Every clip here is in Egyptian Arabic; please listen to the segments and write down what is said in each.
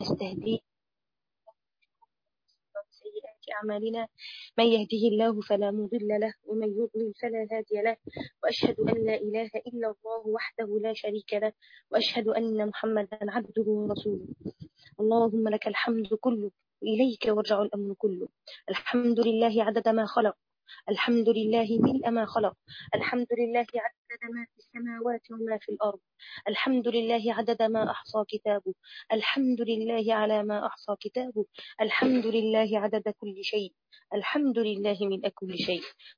نستهديه سيئات أعمالنا من يهده الله فلا مضل له ومن يضلل فلا هادي له وأشهد أن لا إله إلا الله وحده لا شريك له وأشهد أن محمدا عبده ورسوله اللهم لك الحمد كله وإليك يرجع الأمر كله الحمد لله عدد ما خلق الحمد لله ملء ما خلق الحمد لله عدد ما في السماوات وما في الأرض الحمد لله عدد ما أحصى كتابه الحمد لله على ما أحصى كتابه الحمد لله عدد كل شيء الحمد لله من كل شيء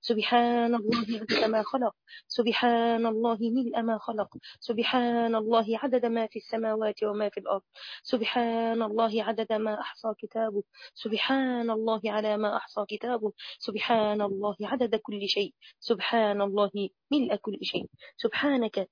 سبحان الله عدد ما خلق سبحان الله ملء ما خلق سبحان الله عدد ما في السماوات وما في الأرض سبحان الله عدد ما أحصى كتابه سبحان الله على ما أحصى كتابه سبحان الله عدد كل شيء سبحان الله ملء كل شيء سبحانك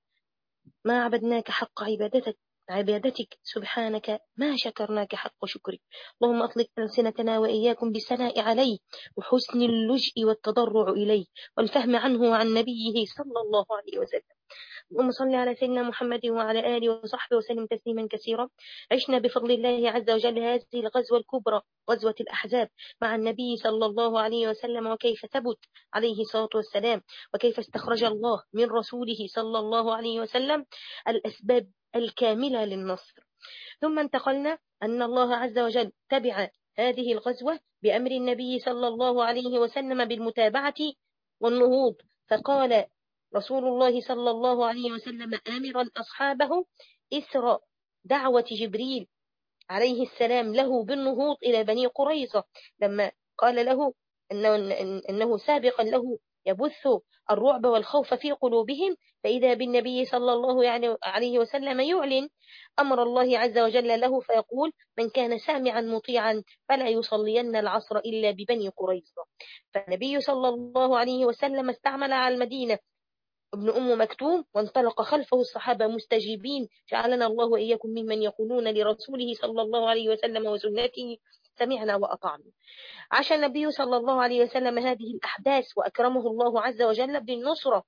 ما عبدناك حق عبادتك عبادتك سبحانك ما شكرناك حق شكرك اللهم أطلق ألسنتنا وإياكم بالثناء عليه وحسن اللجء والتضرع إليه والفهم عنه وعن نبيه صلى الله عليه وسلم اللهم صل على سيدنا محمد وعلى آله وصحبه وسلم تسليما كثيرا عشنا بفضل الله عز وجل هذه الغزوة الكبرى غزوة الأحزاب مع النبي صلى الله عليه وسلم وكيف ثبت عليه الصلاة والسلام وكيف استخرج الله من رسوله صلى الله عليه وسلم الأسباب الكاملة للنصر ثم انتقلنا أن الله عز وجل تبع هذه الغزوة بأمر النبي صلى الله عليه وسلم بالمتابعة والنهوض فقال رسول الله صلى الله عليه وسلم آمرا أصحابه إثر دعوة جبريل عليه السلام له بالنهوض إلى بني قريظة لما قال له أنه, أنه سابقا له يبث الرعب والخوف في قلوبهم فإذا بالنبي صلى الله عليه وسلم يعلن أمر الله عز وجل له فيقول من كان سامعا مطيعا فلا يصلين العصر إلا ببني قريظة فالنبي صلى الله عليه وسلم استعمل على المدينة ابن أم مكتوم وانطلق خلفه الصحابة مستجيبين جعلنا الله وإياكم ممن يقولون لرسوله صلى الله عليه وسلم وسنته سمعنا وأطعنا عاش النبي صلى الله عليه وسلم هذه الأحداث وأكرمه الله عز وجل بالنصرة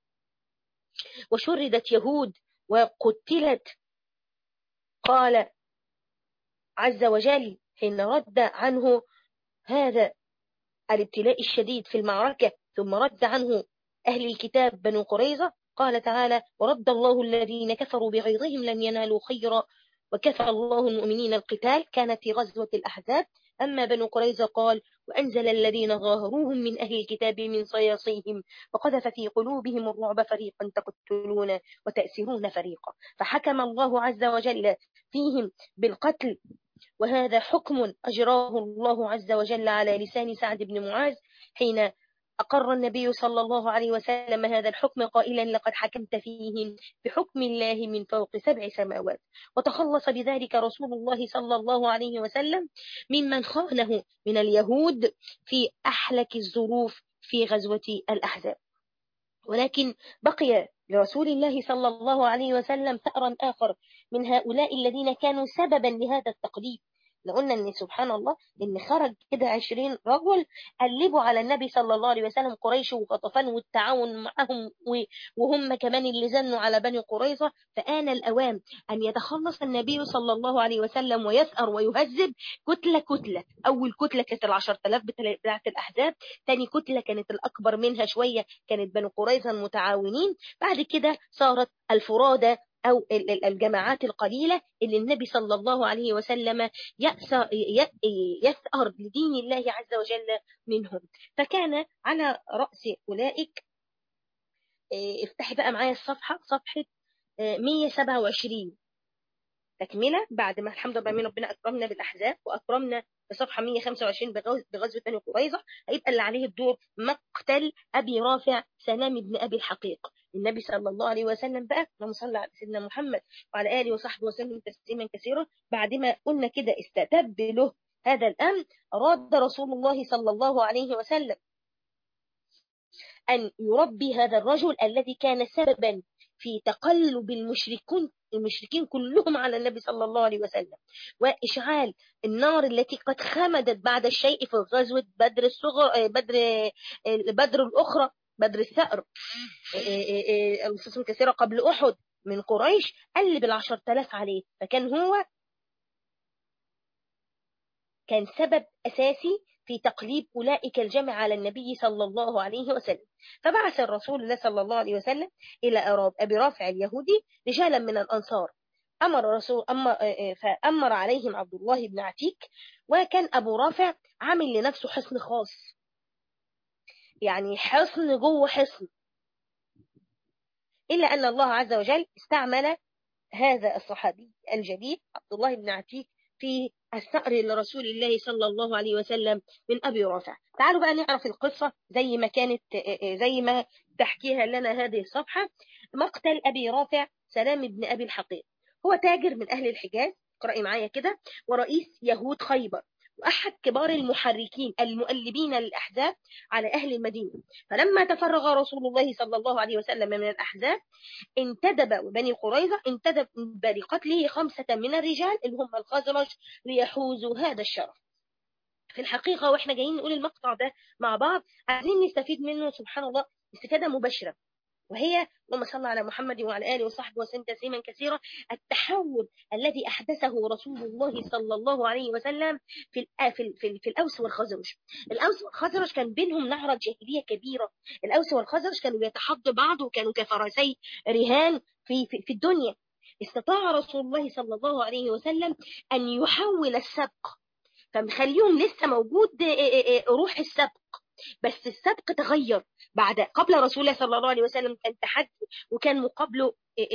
وشردت يهود وقتلت قال عز وجل حين رد عنه هذا الابتلاء الشديد في المعركة ثم رد عنه أهل الكتاب بنو قريظة قال تعالى ورد الله الذين كفروا بغيظهم لم ينالوا خيرا وكفى الله المؤمنين القتال كانت في غزوة الأحزاب أما بنو قريظة قال وأنزل الذين ظاهروهم من أهل الكتاب من صياصيهم وقذف في قلوبهم الرعب فريقا تقتلون وتأسرون فريقا فحكم الله عز وجل فيهم بالقتل وهذا حكم أجراه الله عز وجل على لسان سعد بن معاذ حين أقر النبي صلى الله عليه وسلم هذا الحكم قائلا لقد حكمت فيهم بحكم الله من فوق سبع سماوات وتخلص بذلك رسول الله صلى الله عليه وسلم ممن خانه من اليهود في أحلك الظروف في غزوة الأحزاب ولكن بقي لرسول الله صلى الله عليه وسلم ثأرا آخر من هؤلاء الذين كانوا سببا لهذا التقليد قلنا ان سبحان الله ان خرج كده 20 رجل قلبوا على النبي صلى الله عليه وسلم قريش وغطفان والتعاون معهم وهم كمان اللي زنوا على بني قريظة فآن الأوان أن يتخلص النبي صلى الله عليه وسلم ويثأر ويهذب كتلة كتلة أول كتلة كانت ال 10000 بتاعة الأحزاب ثاني كتلة كانت الأكبر منها شوية كانت بني قريظة المتعاونين بعد كده صارت الفرادة أو الجماعات القليلة اللي النبي صلى الله عليه وسلم يثأر لدين الله عز وجل منهم فكان على رأس أولئك افتحي بقى معايا الصفحة صفحة 127 تكملة بعد ما الحمد لله من ربنا أكرمنا بالأحزاب وأكرمنا بصفحة 125 بغزوة بني قريظة هيبقى اللي عليه الدور مقتل أبي رافع سلام بن أبي الحقيق النبي صلى الله عليه وسلم بقى اللهم صل على سيدنا محمد وعلى آله وصحبه وسلم تسليما كثيرا بعد ما قلنا كده استتب له هذا الأمر أراد رسول الله صلى الله عليه وسلم أن يربي هذا الرجل الذي كان سببا في تقلب المشركون المشركين كلهم على النبي صلى الله عليه وسلم وإشعال النار التي قد خمدت بعد الشيء في غزوة بدر الصغر بدر بدر الأخرى بدر الثأر النصوص الكثيرة قبل أحد من قريش قلب العشر تلاف عليه فكان هو كان سبب أساسي في تقليب أولئك الجمع على النبي صلى الله عليه وسلم فبعث الرسول الله صلى الله عليه وسلم إلى أبي رافع اليهودي رجالا من الأنصار أمر رسول أمر فأمر عليهم عبد الله بن عتيك وكان أبو رافع عامل لنفسه حصن خاص يعني حصن جوه حصن إلا أن الله عز وجل استعمل هذا الصحابي الجليل عبد الله بن عتيك في الثأر لرسول الله صلى الله عليه وسلم من أبي رافع تعالوا بقى نعرف القصة زي ما كانت زي ما تحكيها لنا هذه الصفحة مقتل أبي رافع سلام بن أبي الحقيق هو تاجر من أهل الحجاز اقرأي معايا كده ورئيس يهود خيبر وأحد كبار المحركين المؤلبين للأحزاب على أهل المدينة فلما تفرغ رسول الله صلى الله عليه وسلم من الأحزاب انتدب بني قريظة انتدب بقتله خمسة من الرجال اللي هم الخزرج ليحوزوا هذا الشرف في الحقيقة واحنا جايين نقول المقطع ده مع بعض عايزين نستفيد منه سبحان الله استفادة مباشرة وهي اللهم صل على محمد وعلى اله وصحبه وسلم تسليما كثيرا التحول الذي احدثه رسول الله صلى الله عليه وسلم في في في, في الاوس والخزرج الاوس والخزرج كان بينهم نهره جاهليه كبيره الاوس والخزرج كانوا بيتحدوا بعض وكانوا كفرسي رهان في, في في الدنيا استطاع رسول الله صلى الله عليه وسلم ان يحول السبق فمخليهم لسه موجود روح السبق بس السبق تغير بعد قبل رسول الله صلى الله عليه وسلم كان تحدي وكان مقابله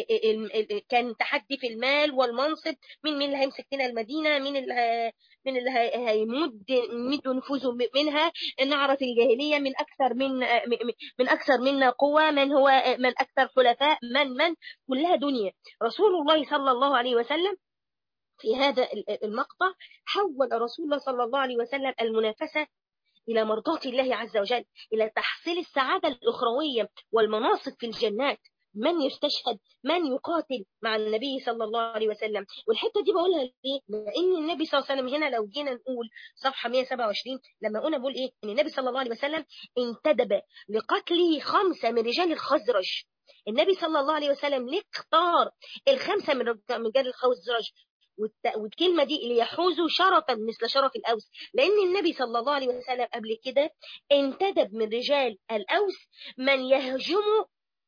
كان تحدي في المال والمنصب مين مين اللي هيمسك لنا المدينه مين اللي من اللي هيمد يمد نفوذه منها نعرف الجاهليه من اكثر من من اكثر منا قوه من هو من اكثر حلفاء من من كلها دنيا رسول الله صلى الله عليه وسلم في هذا المقطع حول رسول الله صلى الله عليه وسلم المنافسه إلى مرضاة الله عز وجل إلى تحصيل السعادة الأخروية والمناصب في الجنات من يستشهد من يقاتل مع النبي صلى الله عليه وسلم والحته دي بقولها ليه لان النبي صلى الله عليه وسلم هنا لو جينا نقول صفحه 127 لما قلنا بقول ايه ان النبي صلى الله عليه وسلم انتدب لقتل خمسه من رجال الخزرج النبي صلى الله عليه وسلم ليه اختار الخمسه من رجال الخزرج والكلمة دي ليحوزوا شرفا مثل شرف الأوس لأن النبي صلى الله عليه وسلم قبل كده انتدب من رجال الأوس من يهجموا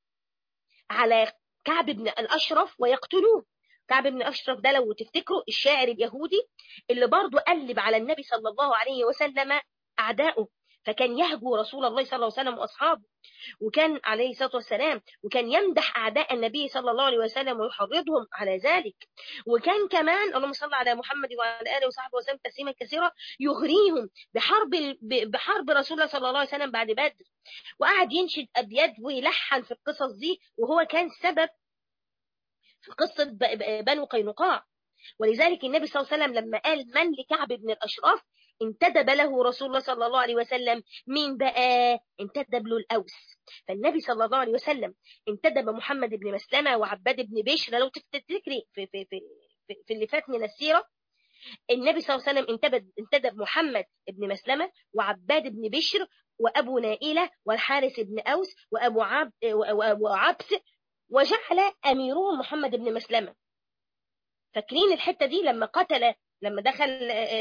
على كعب بن الأشرف ويقتلوه كعب بن أشرف ده لو تفتكروا الشاعر اليهودي اللي برضه قلب على النبي صلى الله عليه وسلم أعداؤه فكان يهجو رسول الله صلى الله عليه وسلم واصحابه وكان عليه الصلاه والسلام وكان يمدح اعداء النبي صلى الله عليه وسلم ويحرضهم على ذلك وكان كمان اللهم صل على محمد وعلى اله وصحبه وسلم تسليما كثيرا يغريهم بحرب بحرب رسول الله صلى الله عليه وسلم بعد بدر وقعد ينشد ابيات ويلحن في القصص دي وهو كان سبب في قصه بنو قينقاع ولذلك النبي صلى الله عليه وسلم لما قال من لكعب بن الاشراف انتدب له رسول الله صلى الله عليه وسلم مين بقى انتدب له الأوس فالنبي صلى الله عليه وسلم انتدب محمد بن مسلمة وعباد بن بشر لو تفتكري في, في, في, في, في اللي فات من السيرة النبي صلى الله عليه وسلم انتدب, انتدب محمد بن مسلمة وعباد بن بشر وأبو نائلة والحارث بن أوس وأبو, عبد وأبو عبس وجعل أميرهم محمد بن مسلمة فاكرين الحتة دي لما قتل لما دخل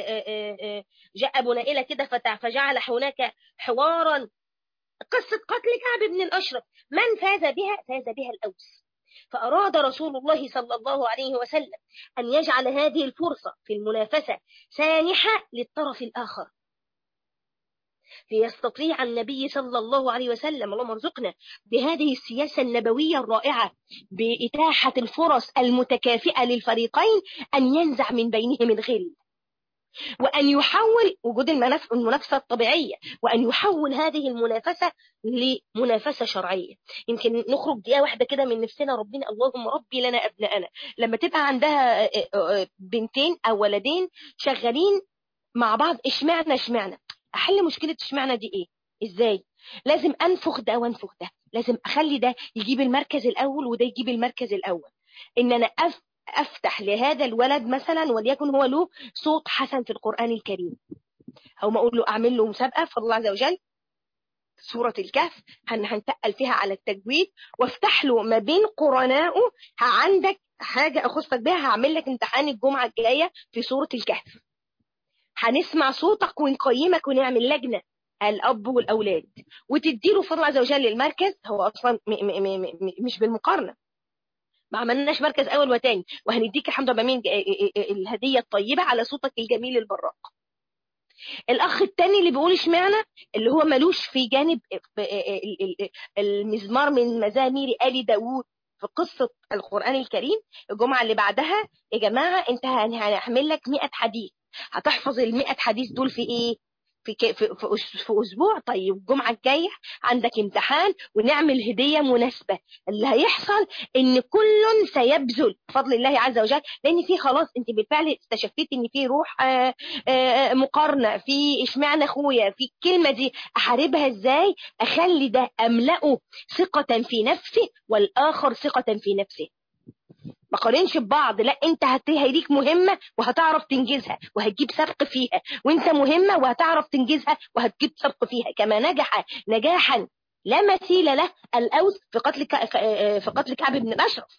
جاء أبو نائلة كده فجعل هناك حوارا قصة قتل كعب بن الأشرف من فاز بها فاز بها الأوس فأراد رسول الله صلى الله عليه وسلم أن يجعل هذه الفرصة في المنافسة سانحة للطرف الآخر ليستطيع النبي صلى الله عليه وسلم اللهم ارزقنا بهذه السياسة النبوية الرائعة بإتاحة الفرص المتكافئة للفريقين أن ينزع من بينهم الغل وأن يحول وجود المنافسة الطبيعية وأن يحول هذه المنافسة لمنافسة شرعية يمكن نخرج دقيقة واحدة كده من نفسنا ربنا اللهم ربي لنا أبناءنا لما تبقى عندها بنتين أو ولدين شغالين مع بعض اشمعنا اشمعنا احل مشكله اشمعنى دي ايه ازاي لازم انفخ ده وانفخ ده لازم اخلي ده يجيب المركز الاول وده يجيب المركز الاول ان انا أف افتح لهذا الولد مثلا وليكن هو له صوت حسن في القران الكريم او ما اقول له اعمل له مسابقه فالله عز وجل سورة الكهف هنتقل فيها على التجويد وافتح له ما بين قرنائه عندك حاجة أخصك بها هعمل لك امتحان الجمعة الجاية في سورة الكهف هنسمع صوتك ونقيمك ونعمل لجنه الاب والاولاد وتديله فضل عز وجل المركز هو اصلا م م م م مش بالمقارنه ما عملناش مركز اول وتاني وهنديك الحمد لله مين الهديه الطيبه على صوتك الجميل البراق الاخ التاني اللي بيقول اشمعنى اللي هو ملوش في جانب المزمار من مزامير ال داوود في قصة القرآن الكريم الجمعة اللي بعدها يا جماعة انت هنعمل لك 100 حديث هتحفظ ال 100 حديث دول في ايه في, في, في, في اسبوع طيب الجمعه الجايه عندك امتحان ونعمل هديه مناسبه اللي هيحصل ان كل سيبذل بفضل الله عز وجل لان في خلاص انت بالفعل استشفيت ان في روح آآ آآ مقارنه في اشمعنى اخويا في الكلمه دي احاربها ازاي اخلي ده املاه ثقه في نفسي والاخر ثقه في نفسه ما قارنش ببعض لا انت هيديك مهمة وهتعرف تنجزها وهتجيب سبق فيها وانت مهمة وهتعرف تنجزها وهتجيب سبق فيها كما نجح نجاحا لا مثيل له الأوس في قتل في قتل كعب بن الأشرف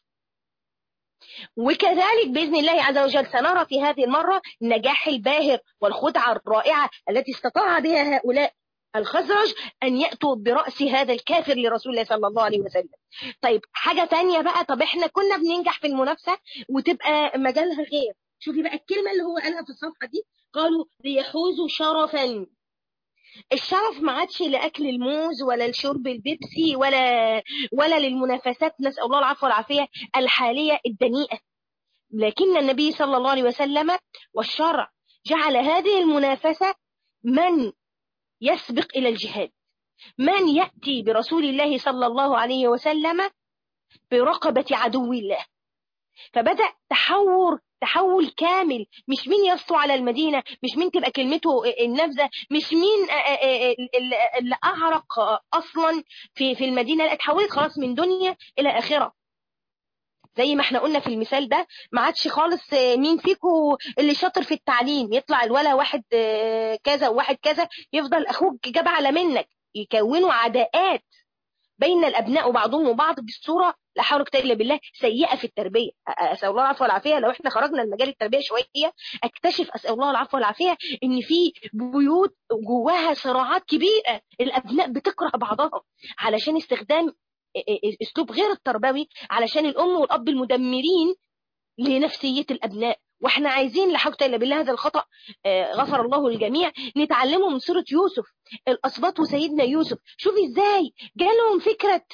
وكذلك بإذن الله عز وجل سنرى في هذه المرة النجاح الباهر والخدعة الرائعة التي استطاع بها هؤلاء الخزرج أن يأتوا برأس هذا الكافر لرسول الله صلى الله عليه وسلم طيب حاجة تانية بقى طب احنا كنا بننجح في المنافسة وتبقى مجالها غير شوفي بقى الكلمة اللي هو قالها في الصفحة دي قالوا ليحوزوا شرفا الشرف ما عادش لاكل الموز ولا لشرب البيبسي ولا ولا للمنافسات نسال الله العفو والعافيه الحاليه الدنيئه لكن النبي صلى الله عليه وسلم والشرع جعل هذه المنافسه من يسبق إلى الجهاد من يأتي برسول الله صلى الله عليه وسلم برقبة عدو الله فبدأ تحور تحول كامل مش مين يسطو على المدينة مش مين تبقى كلمته النفذة مش مين اللي أعرق أصلا في في المدينة لا اتحولت خلاص من دنيا إلى آخرة زي ما احنا قلنا في المثال ده ما عادش خالص مين فيكم اللي شاطر في التعليم يطلع الولا واحد كذا وواحد كذا يفضل اخوك جاب على منك يكونوا عداءات بين الابناء وبعضهم وبعض بالصوره لا حول ولا الا بالله سيئه في التربيه اسال الله العفو والعافيه لو احنا خرجنا المجال التربيه شويه اكتشف اسال الله العفو والعافيه ان في بيوت جواها صراعات كبيره الابناء بتكره بعضها علشان استخدام اسلوب غير التربوي علشان الام والاب المدمرين لنفسيه الابناء واحنا عايزين لا حول الا بالله هذا الخطا غفر الله للجميع نتعلمه من سوره يوسف الاسباط وسيدنا يوسف شوفي ازاي جالهم فكره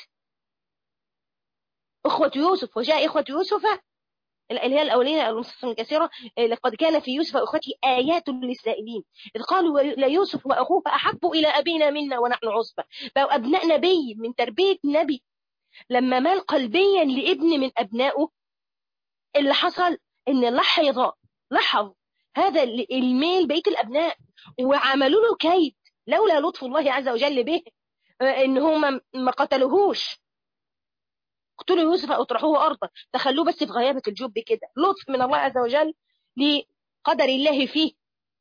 اخوه يوسف وجاء اخوه يوسف اللي هي الأولين النصوص كثيرة لقد كان في يوسف وأخوته آيات للسائلين إذ قالوا ليوسف وأخوه أحب إلى أبينا منا ونحن عصبة بقوا أبناء نبي من تربية نبي لما مال قلبيا لابن من أبنائه اللي حصل إن لحظ لاحظ هذا الميل بقية الأبناء وعملوا له كيد لولا لطف الله عز وجل به إن هم ما قتلوهوش اقتلوا يوسف او اطرحوه ارضا تخلوه بس في غيابه الجب كده لطف من الله عز وجل لقدر الله فيه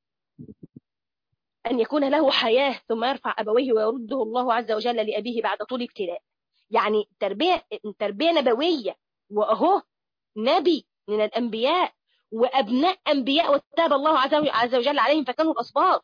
ان يكون له حياه ثم يرفع ابويه ويرده الله عز وجل لابيه بعد طول ابتلاء يعني تربيه تربيه نبويه واهو نبي من الانبياء وابناء انبياء وتاب الله عز وجل عليهم فكانوا الاسباط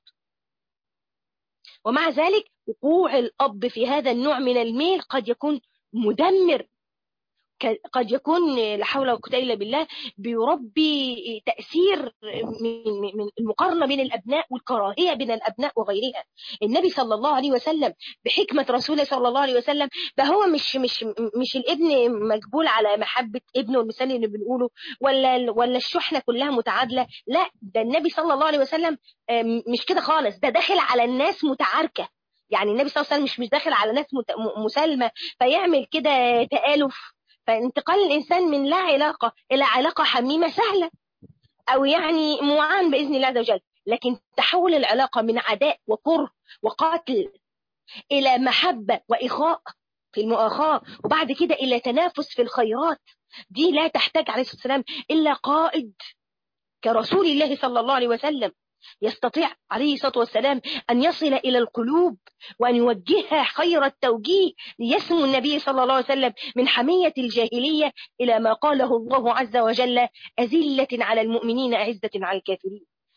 ومع ذلك وقوع الاب في هذا النوع من الميل قد يكون مدمر قد يكون لا حول ولا قوه الا بالله بيربي تاثير من من المقارنه بين الابناء والكراهيه بين الابناء وغيرها النبي صلى الله عليه وسلم بحكمه رسوله صلى الله عليه وسلم ده هو مش مش مش الابن مجبول على محبه ابنه المثال اللي بنقوله ولا ولا الشحنه كلها متعادله لا ده النبي صلى الله عليه وسلم مش كده خالص ده داخل على الناس متعاركه يعني النبي صلى الله عليه وسلم مش مش داخل على ناس مسالمه فيعمل كده تآلف فانتقال الإنسان من لا علاقة إلى علاقة حميمة سهلة أو يعني معان بإذن الله عز وجل لكن تحول العلاقة من عداء وكره وقاتل إلى محبة وإخاء في المؤاخاة وبعد كده إلى تنافس في الخيرات دي لا تحتاج عليه الصلاة والسلام إلا قائد كرسول الله صلى الله عليه وسلم يستطيع عليه الصلاة والسلام أن يصل إلى القلوب وأن يوجهها خير التوجيه ليسمو النبي صلى الله عليه وسلم من حمية الجاهلية إلى ما قاله الله عز وجل أذلة على المؤمنين أعزة على الكافرين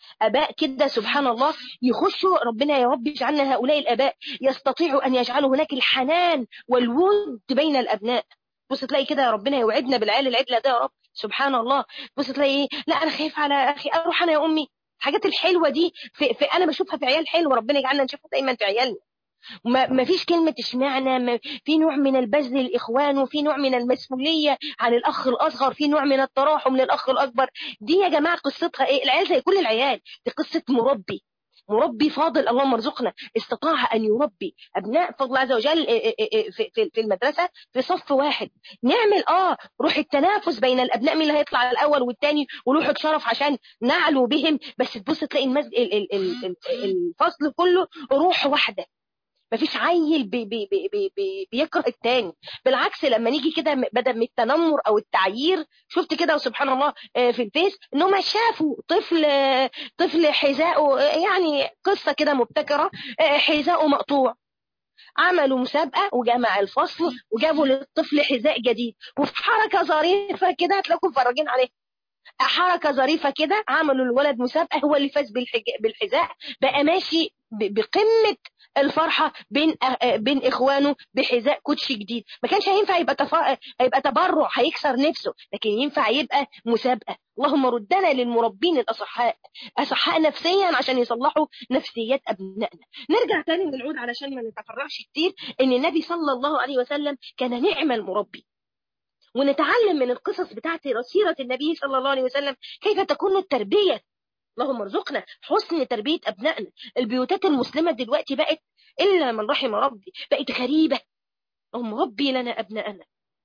اباء كده سبحان الله يخشوا ربنا يا رب اجعلنا هؤلاء الاباء يستطيعوا ان يجعلوا هناك الحنان والود بين الابناء بص تلاقي كده يا ربنا يوعدنا بالعيال العدله ده يا رب سبحان الله بص تلاقي ايه لا انا خايف على اخي اروح انا يا امي الحاجات الحلوه دي في, في انا بشوفها في عيال حلوه ربنا يجعلنا نشوفها دايما في عيالنا ما ما فيش كلمة اشمعنى ما في نوع من البذل الإخوان وفي نوع من المسؤولية عن الأخ الأصغر في نوع من التراحم للأخ الأكبر دي يا جماعة قصتها إيه العيال زي كل العيال دي قصة مربي مربي فاضل اللهم ارزقنا استطاع ان يربي ابناء فضل عز وجل في في المدرسه في صف واحد نعمل اه روح التنافس بين الابناء مين اللي هيطلع الاول والثاني وروح الشرف عشان نعلو بهم بس تبص تلاقي المسجد الفصل كله روح واحده مفيش عيل بي بي بي بي بي بيكره التاني بالعكس لما نيجي كده بدل من التنمر او التعيير شفت كده وسبحان الله في الفيس انهم شافوا طفل طفل حذاءه يعني قصه كده مبتكره حذاءه مقطوع عملوا مسابقه وجمع الفصل وجابوا للطفل حذاء جديد وفي حركه ظريفه كده هتلاقوا متفرجين عليها حركة ظريفة كده عملوا الولد مسابقة هو اللي فاز بالحذاء بقى ماشي بقمة الفرحة بين بين اخوانه بحذاء كوتشي جديد ما كانش هينفع يبقى تفا... هيبقى تبرع هيكسر نفسه لكن ينفع يبقى مسابقة اللهم ردنا للمربين الاصحاء اصحاء نفسيا عشان يصلحوا نفسيات ابنائنا نرجع تاني ونعود علشان ما نتفرعش كتير ان النبي صلى الله عليه وسلم كان نعم المربي ونتعلم من القصص بتاعت سيرة النبي صلى الله عليه وسلم كيف تكون التربية اللهم ارزقنا حسن تربية أبنائنا البيوتات المسلمة دلوقتي بقت إلا من رحم ربي بقت غريبة اللهم ربي لنا أبنائنا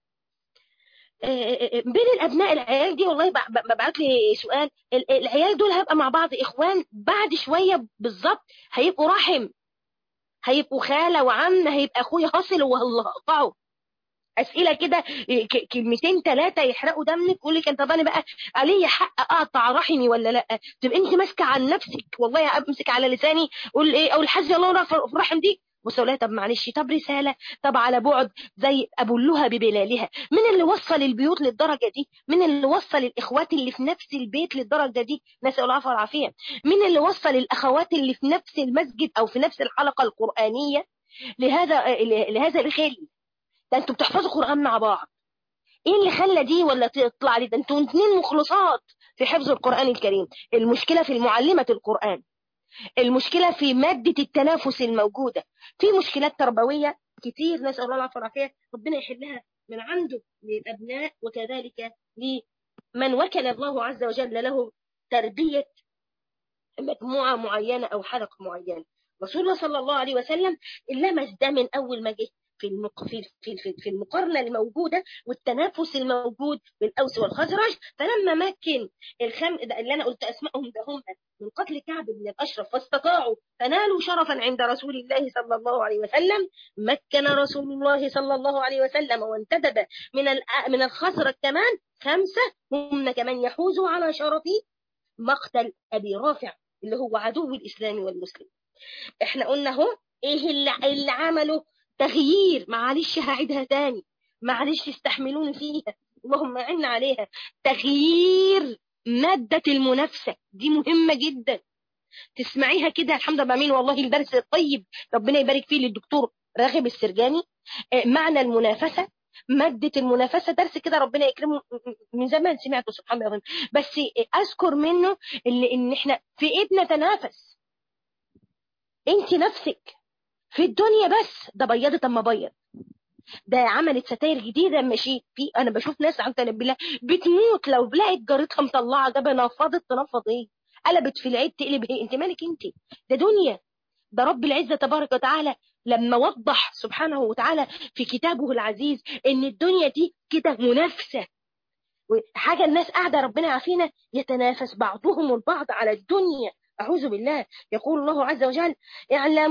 بين الابناء العيال دي والله ببعت لي سؤال العيال دول هيبقى مع بعض اخوان بعد شويه بالظبط هيبقوا رحم هيبقوا خاله وعم هيبقى اخويا حاصل والله اقطعه اسئله كده كلمتين ثلاثه يحرقوا دمك يقول لك انت بقى بقى علي حق اقطع رحمي ولا لا تبقى انت ماسكه عن نفسك والله امسك على لساني قول ايه او الحزب الله في الرحم دي بص لها طب معلش طب رساله طب على بعد زي ابلها ببلالها من اللي وصل البيوت للدرجه دي من اللي وصل الاخوات اللي في نفس البيت للدرجه دي نسال العفو والعافيه من اللي وصل الاخوات اللي في نفس المسجد او في نفس الحلقه القرانيه لهذا لهذا الخير ده انتوا بتحفظوا قرآن مع بعض ايه اللي خلى دي ولا تطلع لي ده انتوا اتنين مخلصات في حفظ القرآن الكريم المشكلة في المعلمة القرآن المشكلة في مادة التنافس الموجودة في مشكلات تربوية كتير نسأل الله العافية والعافية ربنا يحلها من عنده للأبناء وكذلك لمن وكل الله عز وجل له تربية مجموعة معينة أو حلقة معينة رسول الله صلى الله عليه وسلم لمس ده من أول ما جه في المق... في في في, في المقارنه الموجوده والتنافس الموجود بالاوس والخزرج فلما مكن الخم اللي انا قلت اسمائهم ده هم من قتل كعب بن الاشرف فاستطاعوا فنالوا شرفا عند رسول الله صلى الله عليه وسلم مكن رسول الله صلى الله عليه وسلم وانتدب من ال... من الخزرج كمان خمسه هم كمان يحوزوا على شرف مقتل ابي رافع اللي هو عدو الاسلام والمسلم احنا قلنا اهو ايه اللي, اللي عمله تغيير معلش هعيدها تاني معلش استحملوني فيها اللهم عنا عليها تغيير مادة المنافسة دي مهمة جدا تسمعيها كده الحمد لله مين والله الدرس الطيب ربنا يبارك فيه للدكتور راغب السرجاني معنى المنافسة مادة المنافسة درس كده ربنا يكرمه من زمان سمعته سبحان الله بس أذكر منه اللي إن إحنا في إيه بنتنافس أنت نفسك في الدنيا بس ده بيضت اما بيض ده عملت ستاير جديده ماشي في انا بشوف ناس عن بالله بتموت لو لقت جارتها مطلعه جبه نفضت تنفض ايه قلبت في العيد تقلب ايه انت مالك انت ده دنيا ده رب العزه تبارك وتعالى لما وضح سبحانه وتعالى في كتابه العزيز ان الدنيا دي كده منافسه حاجه الناس قاعده ربنا يعافينا يتنافس بعضهم البعض على الدنيا أعوذ بالله يقول الله عز وجل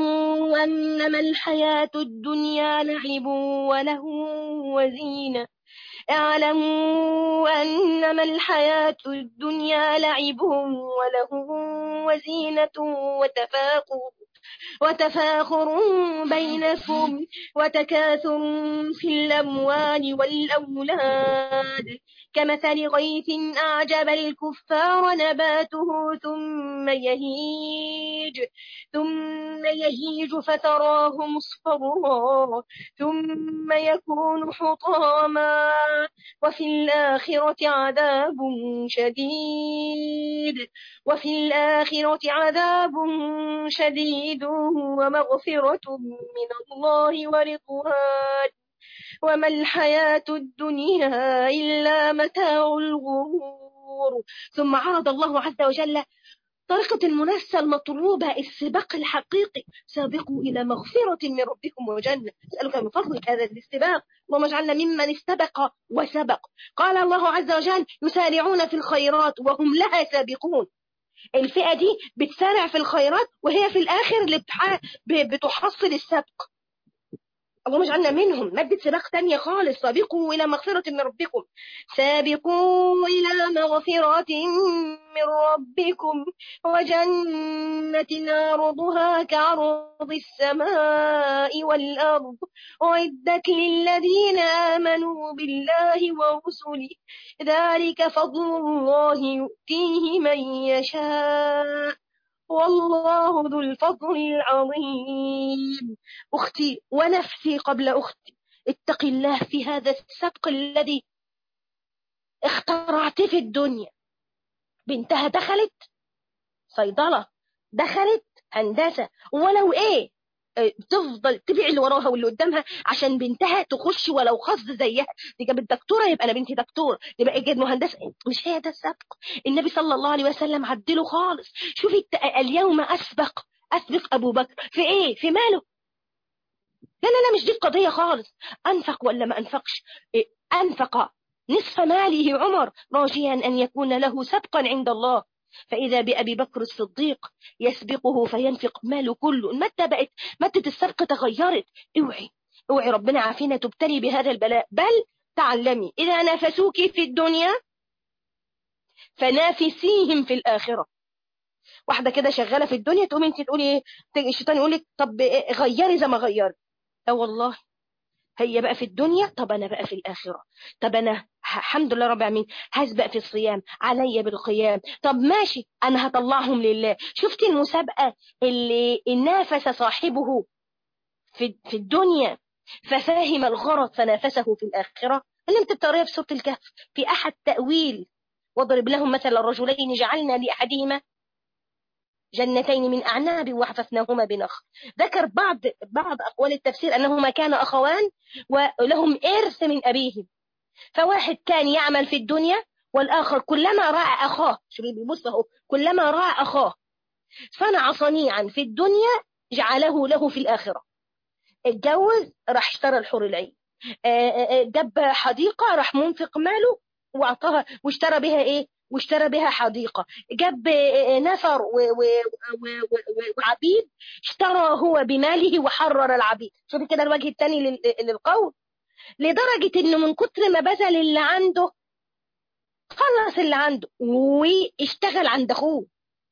اعلموا أنما الحياة الدنيا لعب وله وزينة اعلموا أنما الحياة الدنيا لعب وله وزينة وتفاخر وتفاخر بينكم وتكاثر في الأموال والأولاد كمثل غيث أعجب الكفار نباته ثم يهيج ثم يهيج فتراه مصفرا ثم يكون حطاما وفي الآخرة عذاب شديد وفي الآخرة عذاب شديد ومغفرة من الله ورضوان وما الحياة الدنيا إلا متاع الغرور ثم عرض الله عز وجل طريقة المنافسة المطلوبة السباق الحقيقي سابقوا إلى مغفرة من ربكم وجنة أسألك من فضلك هذا الاستباق اللهم اجعلنا ممن استبق وسبق قال الله عز وجل يسارعون في الخيرات وهم لها سابقون الفئة دي بتسارع في الخيرات وهي في الآخر اللي بتحصل السبق اللهم اجعلنا منهم مادة سباق تانية خالص سابقوا إلى مغفرة من ربكم سابقوا إلى مغفرة من ربكم وجنة عرضها كعرض السماء والأرض أعدت للذين آمنوا بالله ورسله ذلك فضل الله يؤتيه من يشاء والله ذو الفضل العظيم أختي ونفسي قبل أختي اتق الله في هذا السبق الذي اخترعت في الدنيا بنتها دخلت صيدلة دخلت هندسة ولو ايه تفضل تبيع اللي وراها واللي قدامها عشان بنتها تخش ولو خص زيها دي جابت دكتوره يبقى انا بنتي دكتور تبقى جد مهندسه مش هي ده السبق النبي صلى الله عليه وسلم عدله خالص شوفي اليوم اسبق اسبق ابو بكر في ايه في ماله لا لا لا مش دي القضيه خالص انفق ولا ما انفقش إيه انفق نصف ماله عمر راجيا ان يكون له سبقا عند الله فإذا بأبي بكر الصديق يسبقه فينفق ماله كله المادة بقت مادة السبق تغيرت اوعي اوعي ربنا عافينا تبتلي بهذا البلاء بل تعلمي إذا نافسوك في الدنيا فنافسيهم في الآخرة واحدة كده شغالة في الدنيا تقومي انت تقولي ايه الشيطان يقول لك طب غيري زي ما غيرت اه والله هي بقى في الدنيا طب انا بقى في الاخره طب انا الحمد لله رب العالمين هسبق في الصيام عليا بالقيام طب ماشي انا هطلعهم لله شفتي المسابقه اللي نافس صاحبه في في الدنيا ففهم الغرض فنافسه في الاخره اللي انت بتقريها في سوره الكهف في احد تاويل واضرب لهم مثل الرجلين جعلنا لاحدهما جنتين من أعناب وحففناهما بنخل ذكر بعض بعض أقوال التفسير أنهما كانا أخوان ولهم إرث من أبيهم فواحد كان يعمل في الدنيا والآخر كلما رأى أخاه شو بيبص أهو كلما رأى أخاه صنع صنيعا في الدنيا جعله له في الآخرة اتجوز راح اشترى الحور العين جاب حديقة راح منفق ماله واعطاها واشترى بها ايه واشترى بها حديقة جاب نفر وعبيد اشترى هو بماله وحرر العبيد شوفي كده الوجه الثاني للقول لدرجة انه من كتر ما بذل اللي عنده خلص اللي عنده واشتغل عند اخوه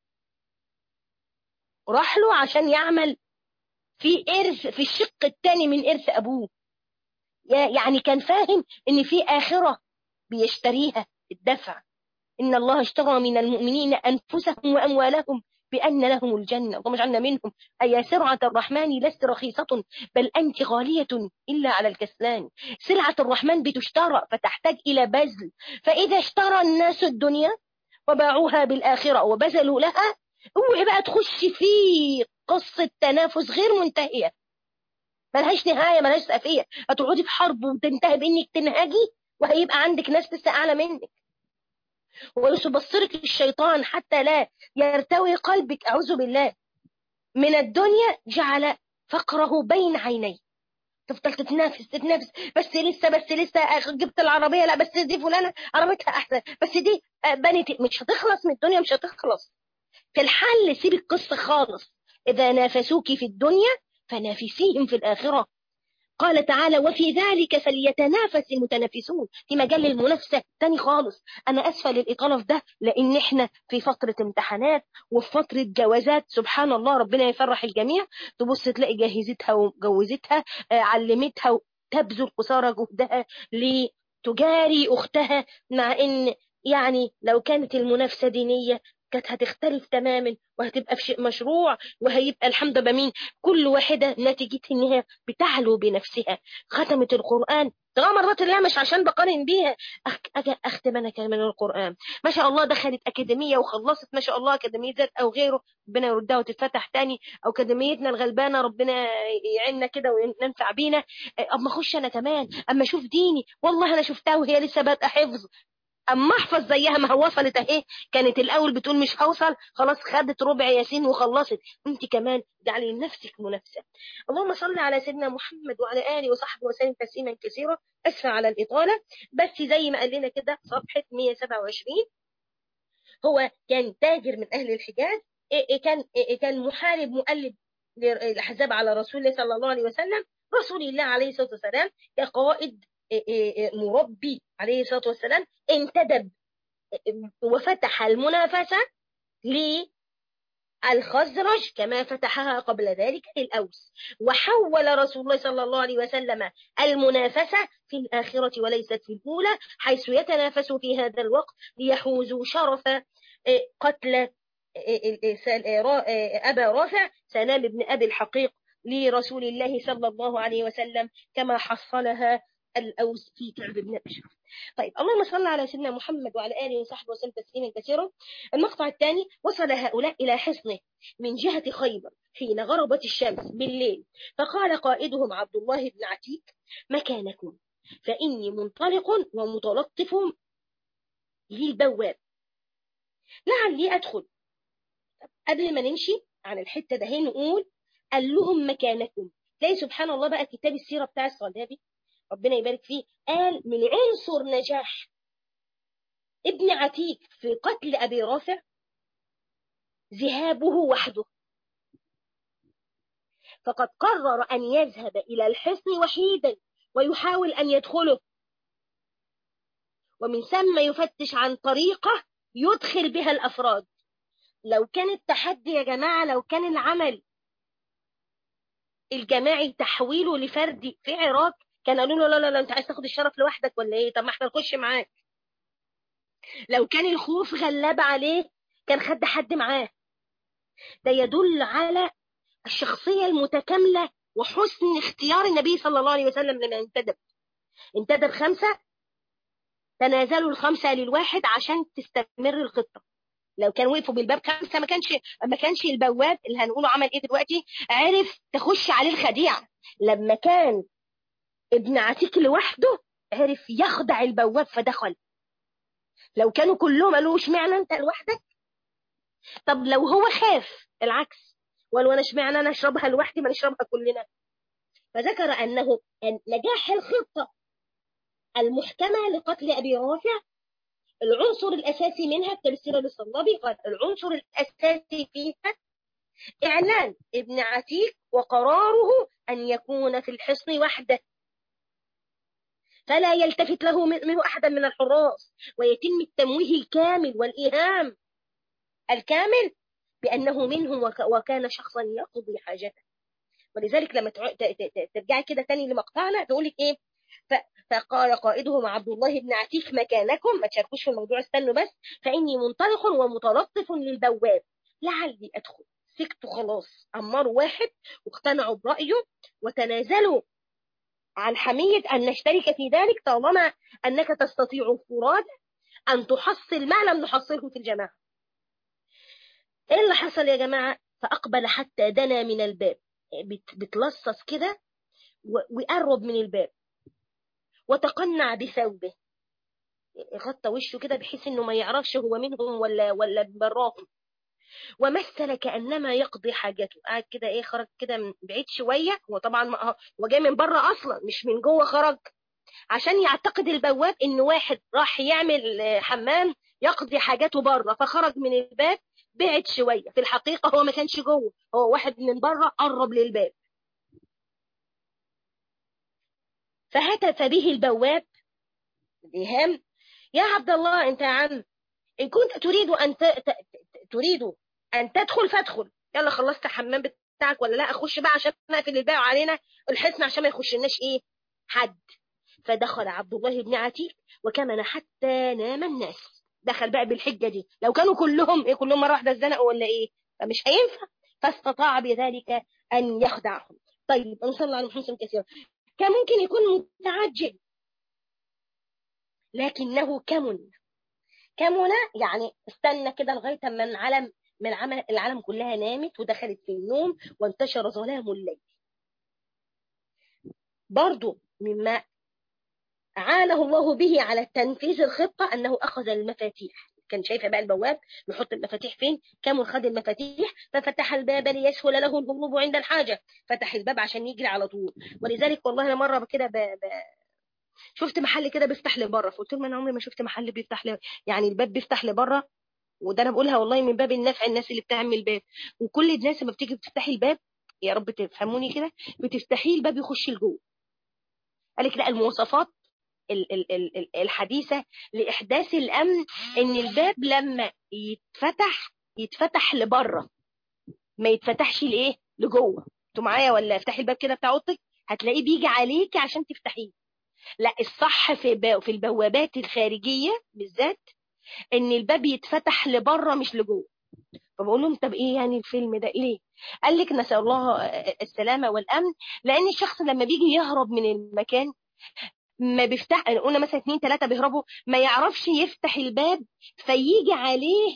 راح له عشان يعمل في إرث في الشق الثاني من إرث أبوه يعني كان فاهم إن في آخرة بيشتريها الدفع إن الله اشترى من المؤمنين أنفسهم وأموالهم بأن لهم الجنة اللهم اجعلنا منهم أي سرعة الرحمن لست رخيصة بل أنت غالية إلا على الكسلان سلعة الرحمن بتشترى فتحتاج إلى بذل فإذا اشترى الناس الدنيا وباعوها بالآخرة وبذلوا لها اوعي بقى تخش في قصة تنافس غير منتهية ملهاش نهاية ملهاش سقفية هتقعدي في حرب وتنتهي بإنك تنهجي وهيبقى عندك ناس لسه أعلى منك ويبصرك الشيطان حتى لا يرتوي قلبك أعوذ بالله من الدنيا جعل فقره بين عينيه تفضل تتنافس تتنافس بس لسه بس لسه جبت العربية لا بس دي فلانة عربيتها أحسن بس دي بنت مش هتخلص من الدنيا مش هتخلص في الحل سيب القصة خالص إذا نافسوك في الدنيا فنافسيهم في الآخرة قال تعالى وفي ذلك فليتنافس المتنافسون في مجال المنافسة تاني خالص أنا أسفل الإطالة في ده لأن إحنا في فترة امتحانات وفي فترة جوازات سبحان الله ربنا يفرح الجميع تبص تلاقي جهزتها وجوزتها علمتها تبذل قصارى جهدها لتجاري أختها مع إن يعني لو كانت المنافسة دينية كانت هتختلف تماما وهتبقى في شيء مشروع وهيبقى الحمد لله مين كل واحدة نتيجة انها بتعلو بنفسها ختمت القرآن طبعا مرات لا مش عشان بقارن بيها أجي أختم أنا كمان القرآن ما شاء الله دخلت أكاديمية وخلصت ما شاء الله أكاديمية ذات أو غيره ربنا يردها وتتفتح تاني أو أكاديميتنا الغلبانة ربنا يعيننا كده وينفع بينا أما أخش أنا كمان أما أشوف ديني والله أنا شفتها وهي لسه بادئة حفظ اما احفظ زيها ما هو وصلت اهي كانت الاول بتقول مش هوصل خلاص خدت ربع ياسين وخلصت انت كمان اجعلي لنفسك منافسه اللهم صل على سيدنا محمد وعلى اله وصحبه وسلم تسليما كثيرا اسفه على الاطاله بس زي ما قال لنا كده صفحه 127 هو كان تاجر من اهل الحجاز كان كان محارب مؤلب الاحزاب على رسول الله صلى الله عليه وسلم رسول الله عليه الصلاه والسلام كقائد مربي عليه الصلاة والسلام انتدب وفتح المنافسة للخزرج كما فتحها قبل ذلك للأوس وحول رسول الله صلى الله عليه وسلم المنافسة في الآخرة وليست في الأولى حيث يتنافسوا في هذا الوقت ليحوزوا شرف قتل أبا رافع سلام بن أبي الحقيق لرسول الله صلى الله عليه وسلم كما حصلها الأوس في كعب بن الأشرف طيب اللهم صل على سيدنا محمد وعلى آله وصحبه وسلم تسليما كثيرا المقطع الثاني وصل هؤلاء إلى حصنه من جهة خيبر حين غربت الشمس بالليل فقال قائدهم عبد الله بن عتيك مكانكم فإني منطلق ومتلطف للبواب لعلي أدخل قبل ما نمشي عن الحتة ده نقول قال لهم مكانكم تلاقي سبحان الله بقى كتاب السيرة بتاع الصلابي ربنا يبارك فيه قال من عنصر نجاح ابن عتيك في قتل أبي رافع ذهابه وحده فقد قرر أن يذهب إلى الحصن وحيدا ويحاول أن يدخله ومن ثم يفتش عن طريقة يدخل بها الأفراد لو كان التحدي يا جماعة لو كان العمل الجماعي تحويله لفردي في عراق كان قالوا له لا لا لا انت عايز تاخد الشرف لوحدك ولا ايه طب ما احنا نخش معاك لو كان الخوف غلب عليه كان خد حد معاه ده يدل على الشخصية المتكاملة وحسن اختيار النبي صلى الله عليه وسلم لما انتدب انتدب خمسة تنازلوا الخمسة للواحد عشان تستمر الخطة لو كان وقفوا بالباب خمسة ما كانش ما كانش البواب اللي هنقوله عمل ايه دلوقتي عرف تخش عليه الخديعة لما كان ابن عتيك لوحده عرف يخدع البواب فدخل لو كانوا كلهم قالوا اشمعنى انت لوحدك طب لو هو خاف العكس ولو انا اشمعنى انا اشربها لوحدي ما نشربها كلنا فذكر انه أن نجاح الخطه المحكمه لقتل ابي رافع العنصر الاساسي منها التفسير للصلابي قال العنصر الاساسي فيها اعلان ابن عتيك وقراره ان يكون في الحصن وحده فلا يلتفت له منه أحدا من الحراس ويتم التمويه الكامل والإيهام الكامل بأنه منه وكان شخصا يقضي حاجته ولذلك لما ترجعي كده تاني لمقطعنا تقول لك ايه فقال قائدهم عبد الله بن عتيك مكانكم ما تشاركوش في الموضوع استنوا بس فإني منطلق ومتلطف للبواب لعلي أدخل سكتوا خلاص أمروا واحد واقتنعوا برأيه وتنازلوا عن حمية أن نشترك في ذلك طالما أنك تستطيع فراد أن تحصل ما لم نحصله في الجماعة إيه اللي حصل يا جماعة فأقبل حتى دنا من الباب بتلصص كده ويقرب من الباب وتقنع بثوبه غطى وشه كده بحيث انه ما يعرفش هو منهم ولا ولا براهم ومثل كانما يقضي حاجته قاعد كده ايه خرج كده من بعيد شويه هو طبعا هو جاي من بره اصلا مش من جوه خرج عشان يعتقد البواب ان واحد راح يعمل حمام يقضي حاجاته بره فخرج من الباب بعد شويه في الحقيقه هو ما كانش جوه هو واحد من بره قرب للباب فهتف به البواب الإيهام يا عبد الله أنت يا عم إن كنت تريد أن ت... ت... تريد أن تدخل فادخل يلا خلصت الحمام بتاعك ولا لا أخش بقى عشان نقفل الباب علينا الحصن عشان ما يخشناش إيه حد فدخل عبد الله بن عتيق وكمن حتى نام الناس دخل بقى بالحجة دي لو كانوا كلهم إيه كلهم مرة واحدة اتزنقوا ولا إيه فمش هينفع فاستطاع بذلك أن يخدعهم طيب نصلي على محمد كثيرا كان ممكن يكون متعجل لكنه كمن كمن يعني استنى كده لغايه اما العالم من العالم, العالم كلها نامت ودخلت في النوم وانتشر ظلام الليل برضو مما عانه الله به على تنفيذ الخطة أنه أخذ المفاتيح كان شايفه بقى البواب يحط المفاتيح فين كم خد المفاتيح ففتح الباب ليسهل له الهروب عند الحاجة فتح الباب عشان يجري على طول ولذلك والله انا مره كده ب... ب... شفت محل كده بيفتح لبره فقلت لهم انا عمري ما شفت محل بيفتح ل... يعني الباب بيفتح لبره وده انا بقولها والله من باب النفع الناس اللي بتعمل الباب وكل الناس لما بتيجي بتفتحي الباب يا رب تفهموني كده بتفتحيه الباب يخش لجوه قال لك لا المواصفات الحديثة لإحداث الأمن إن الباب لما يتفتح يتفتح لبره ما يتفتحش لإيه لجوه انتوا معايا ولا افتحي الباب كده بتاع اوضتك هتلاقيه بيجي عليكي عشان تفتحيه لا الصح في في البوابات الخارجية بالذات إن الباب يتفتح لبره مش لجوه فبقول لهم طب ايه يعني الفيلم ده ليه قال لك نسأل الله السلامة والأمن لأن الشخص لما بيجي يهرب من المكان ما بيفتح قلنا مثلا اتنين تلاتة بيهربوا ما يعرفش يفتح الباب فيجي عليه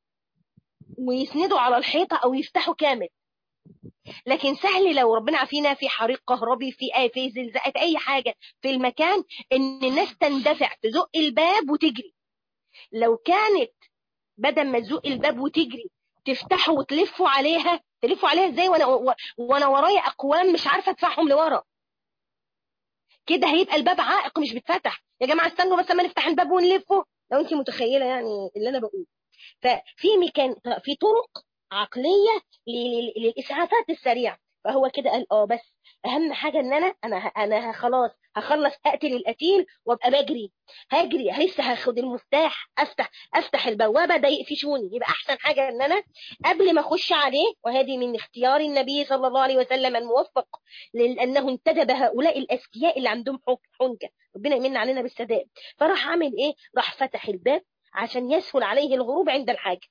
ويسنده على الحيطة أو يفتحه كامل لكن سهل لو ربنا عافينا في حريق كهربي في اي في زلزال اي حاجه في المكان ان الناس تندفع تزق الباب وتجري لو كانت بدل ما تزق الباب وتجري تفتحه وتلفوا عليها تلفوا عليها ازاي وانا وانا ورايا اقوام مش عارفه ادفعهم لورا كده هيبقى الباب عائق مش بيتفتح يا جماعه استنوا بس اما نفتح الباب ونلفه لو انت متخيله يعني اللي انا بقوله ففي مكان في طرق عقليه للاسعافات السريعه فهو كده قال اه بس اهم حاجه ان انا انا انا خلاص هخلص اقتل القتيل وابقى بجري هجري لسه هاخد المفتاح افتح افتح البوابه ده يقفشوني يبقى احسن حاجه ان انا قبل ما اخش عليه وهذه من اختيار النبي صلى الله عليه وسلم الموفق لانه انتدب هؤلاء الاذكياء اللي عندهم حنكه ربنا يمن علينا بالسداد فراح عامل ايه راح فتح الباب عشان يسهل عليه الهروب عند الحاجه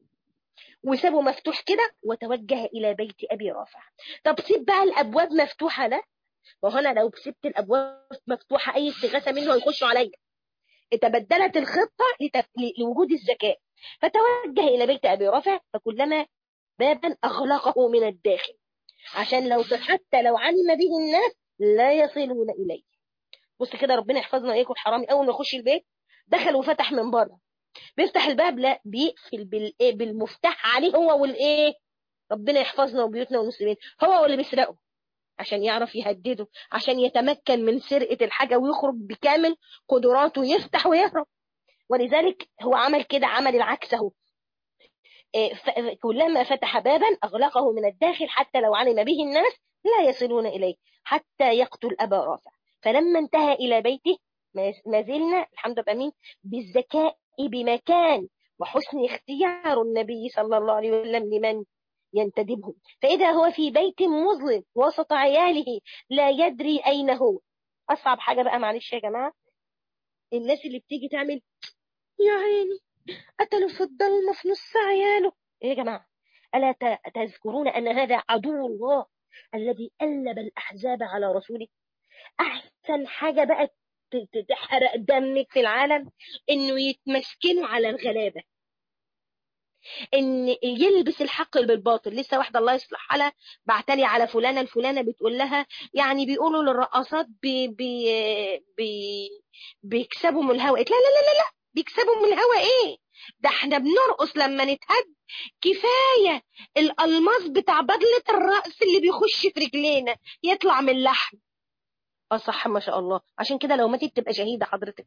وسابه مفتوح كده وتوجه إلى بيت أبي رافع طب سيب بقى الأبواب مفتوحة لا وهنا لو سبت الأبواب مفتوحة أي استغاثة منه هيخشوا عليا تبدلت الخطة لوجود الذكاء فتوجه إلى بيت أبي رافع فكلما بابا أغلقه من الداخل عشان لو حتى لو علم به الناس لا يصلون إليه بص كده ربنا يحفظنا إياكم الحرامي أول ما يخش البيت دخل وفتح من بره بيفتح الباب لا بيقفل بالايه بالمفتاح عليه هو والايه ربنا يحفظنا وبيوتنا والمسلمين هو واللي بيسرقه عشان يعرف يهدده عشان يتمكن من سرقة الحاجة ويخرج بكامل قدراته يفتح ويهرب ولذلك هو عمل كده عمل العكس اهو كلما فتح بابا أغلقه من الداخل حتى لو علم به الناس لا يصلون إليه حتى يقتل أبا رافع فلما انتهى إلى بيته ما زلنا الحمد لله مين بالذكاء بمكان وحسن اختيار النبي صلى الله عليه وسلم لمن ينتدبهم فإذا هو في بيت مظلم وسط عياله لا يدري أين هو أصعب حاجة بقى معلش يا جماعة الناس اللي بتيجي تعمل يا عيني قتلوا في الضلمة في نص عياله إيه يا جماعة ألا تذكرون أن هذا عدو الله الذي ألب الأحزاب على رسوله أحسن حاجة بقى تحرق دمك في العالم انه يتمسكنوا على الغلابة ان يلبس الحق بالباطل لسه واحدة الله يصلح حالها بعتلي على فلانة الفلانة بتقول لها يعني بيقولوا للرقصات بي بي بي بيكسبوا من الهوا لا لا لا لا بيكسبوا من الهوا ايه ده احنا بنرقص لما نتهد كفاية الألماس بتاع بدلة الرأس اللي بيخش في رجلينا يطلع من اللحم اه صح ما شاء الله عشان كده لو ماتت تبقى شهيدة حضرتك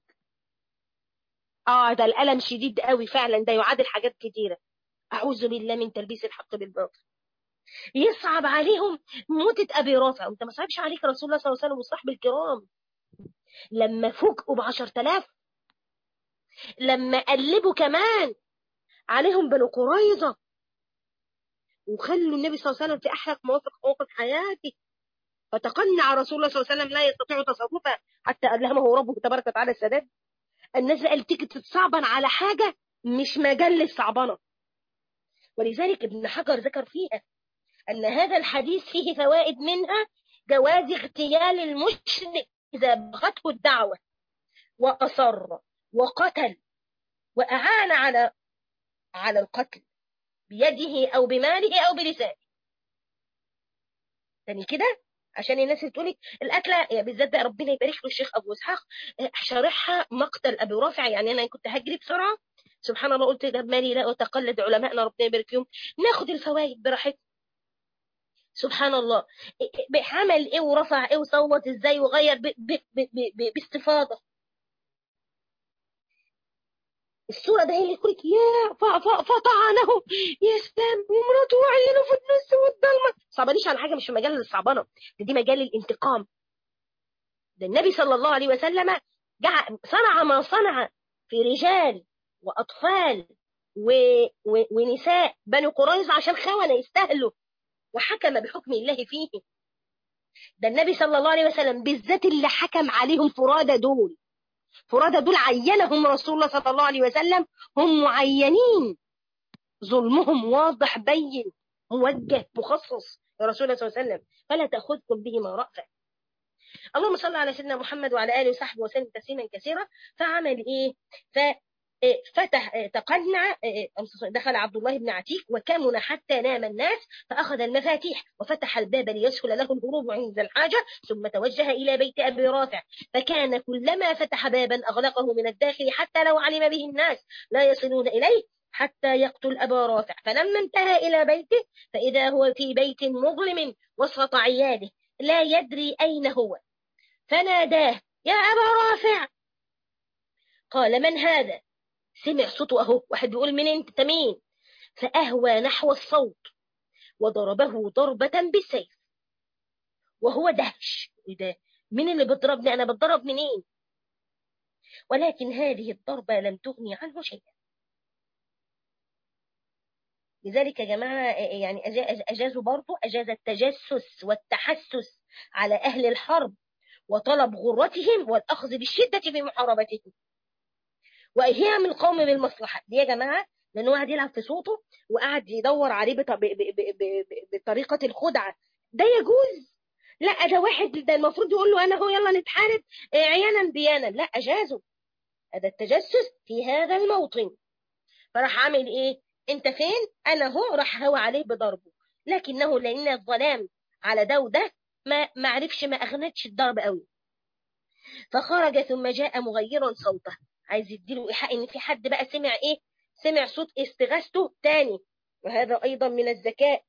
اه ده الألم شديد قوي فعلا ده يعادل حاجات كتيرة أعوذ بالله من تلبيس الحق بالباطل يصعب عليهم موتة أبي رافع وانت ما صعبش عليك رسول الله صلى الله عليه وسلم والصحب الكرام لما فوجئوا بعشر تلاف لما قلبوا كمان عليهم بنو قريظة وخلوا النبي صلى الله عليه وسلم في أحرق مواقف مواقف حياته فتقنع رسول الله صلى الله عليه وسلم لا يستطيع تصرفا حتى ألهمه ربه تبارك وتعالى السداد الناس قال تيجي تتصعبن على حاجة مش مجال للصعبنة ولذلك ابن حجر ذكر فيها أن هذا الحديث فيه فوائد منها جواز اغتيال المشرك إذا بغته الدعوة وأصر وقتل وأعان على على القتل بيده أو بماله أو بلسانه تاني كده عشان الناس اللي تقولك الأكلة بالذات بقى ربنا يبارك له الشيخ أبو إسحاق شارحها مقتل أبي رافع يعني أنا كنت هجري بسرعة سبحان الله قلت ده مالي لا أتقلد علمائنا ربنا يبارك فيهم ناخد الفوائد براحتنا سبحان الله عمل ايه ورفع ايه وصوت ازاي وغير ب ب ب ب باستفاضه الصورة ده هي اللي يقولك يا فطعنه يا سلام ومراته وعينه في النص والضلمة صعبانيش على حاجة مش في مجال الصعبانة ده دي مجال الانتقام ده النبي صلى الله عليه وسلم جع صنع ما صنع في رجال وأطفال و... و... ونساء بني قريظة عشان خونة يستاهلوا وحكم بحكم الله فيه ده النبي صلى الله عليه وسلم بالذات اللي حكم عليهم فرادى دول فرادى دول عينهم رسول الله صلى الله عليه وسلم هم معينين ظلمهم واضح بين موجه مخصص يا رسول الله صلى الله عليه وسلم فلا تأخذكم بهما رأفة اللهم صل على سيدنا محمد وعلى آله وصحبه وسلم تسليما كثيرا فعمل إيه ف فتح تقنع دخل عبد الله بن عتيق وكمن حتى نام الناس فأخذ المفاتيح وفتح الباب ليسهل له الهروب عند الحاجة ثم توجه إلى بيت أبي رافع فكان كلما فتح بابا أغلقه من الداخل حتى لو علم به الناس لا يصلون إليه حتى يقتل أبا رافع فلما انتهى إلى بيته فإذا هو في بيت مظلم وسط عياله لا يدري أين هو فناداه يا أبا رافع قال من هذا سمع صوته اهو واحد بيقول مين انت مين فاهوى نحو الصوت وضربه ضربة بالسيف وهو دهش ده مين اللي بيضربني انا بتضرب منين ولكن هذه الضربة لم تغني عنه شيئا لذلك يا جماعة يعني أجازوا برضو أجاز التجسس والتحسس على أهل الحرب وطلب غرتهم والأخذ بالشدة في محاربتهم وهي من قوم بالمصلحة دي يا جماعة لأن واحد يلعب في صوته وقعد يدور عليه بطريقة الخدعة ده يجوز لا ده واحد ده المفروض يقول له أنا هو يلا نتحارب عيانا بيانا لا أجازه هذا التجسس في هذا الموطن فراح عامل إيه أنت فين أنا هو راح هو عليه بضربه لكنه لأن الظلام على ده وده ما ما عرفش ما أغنتش الضرب قوي فخرج ثم جاء مغيرا صوته عايز يديله إيحاء إن في حد بقى سمع إيه سمع صوت استغاثته تاني وهذا أيضا من الذكاء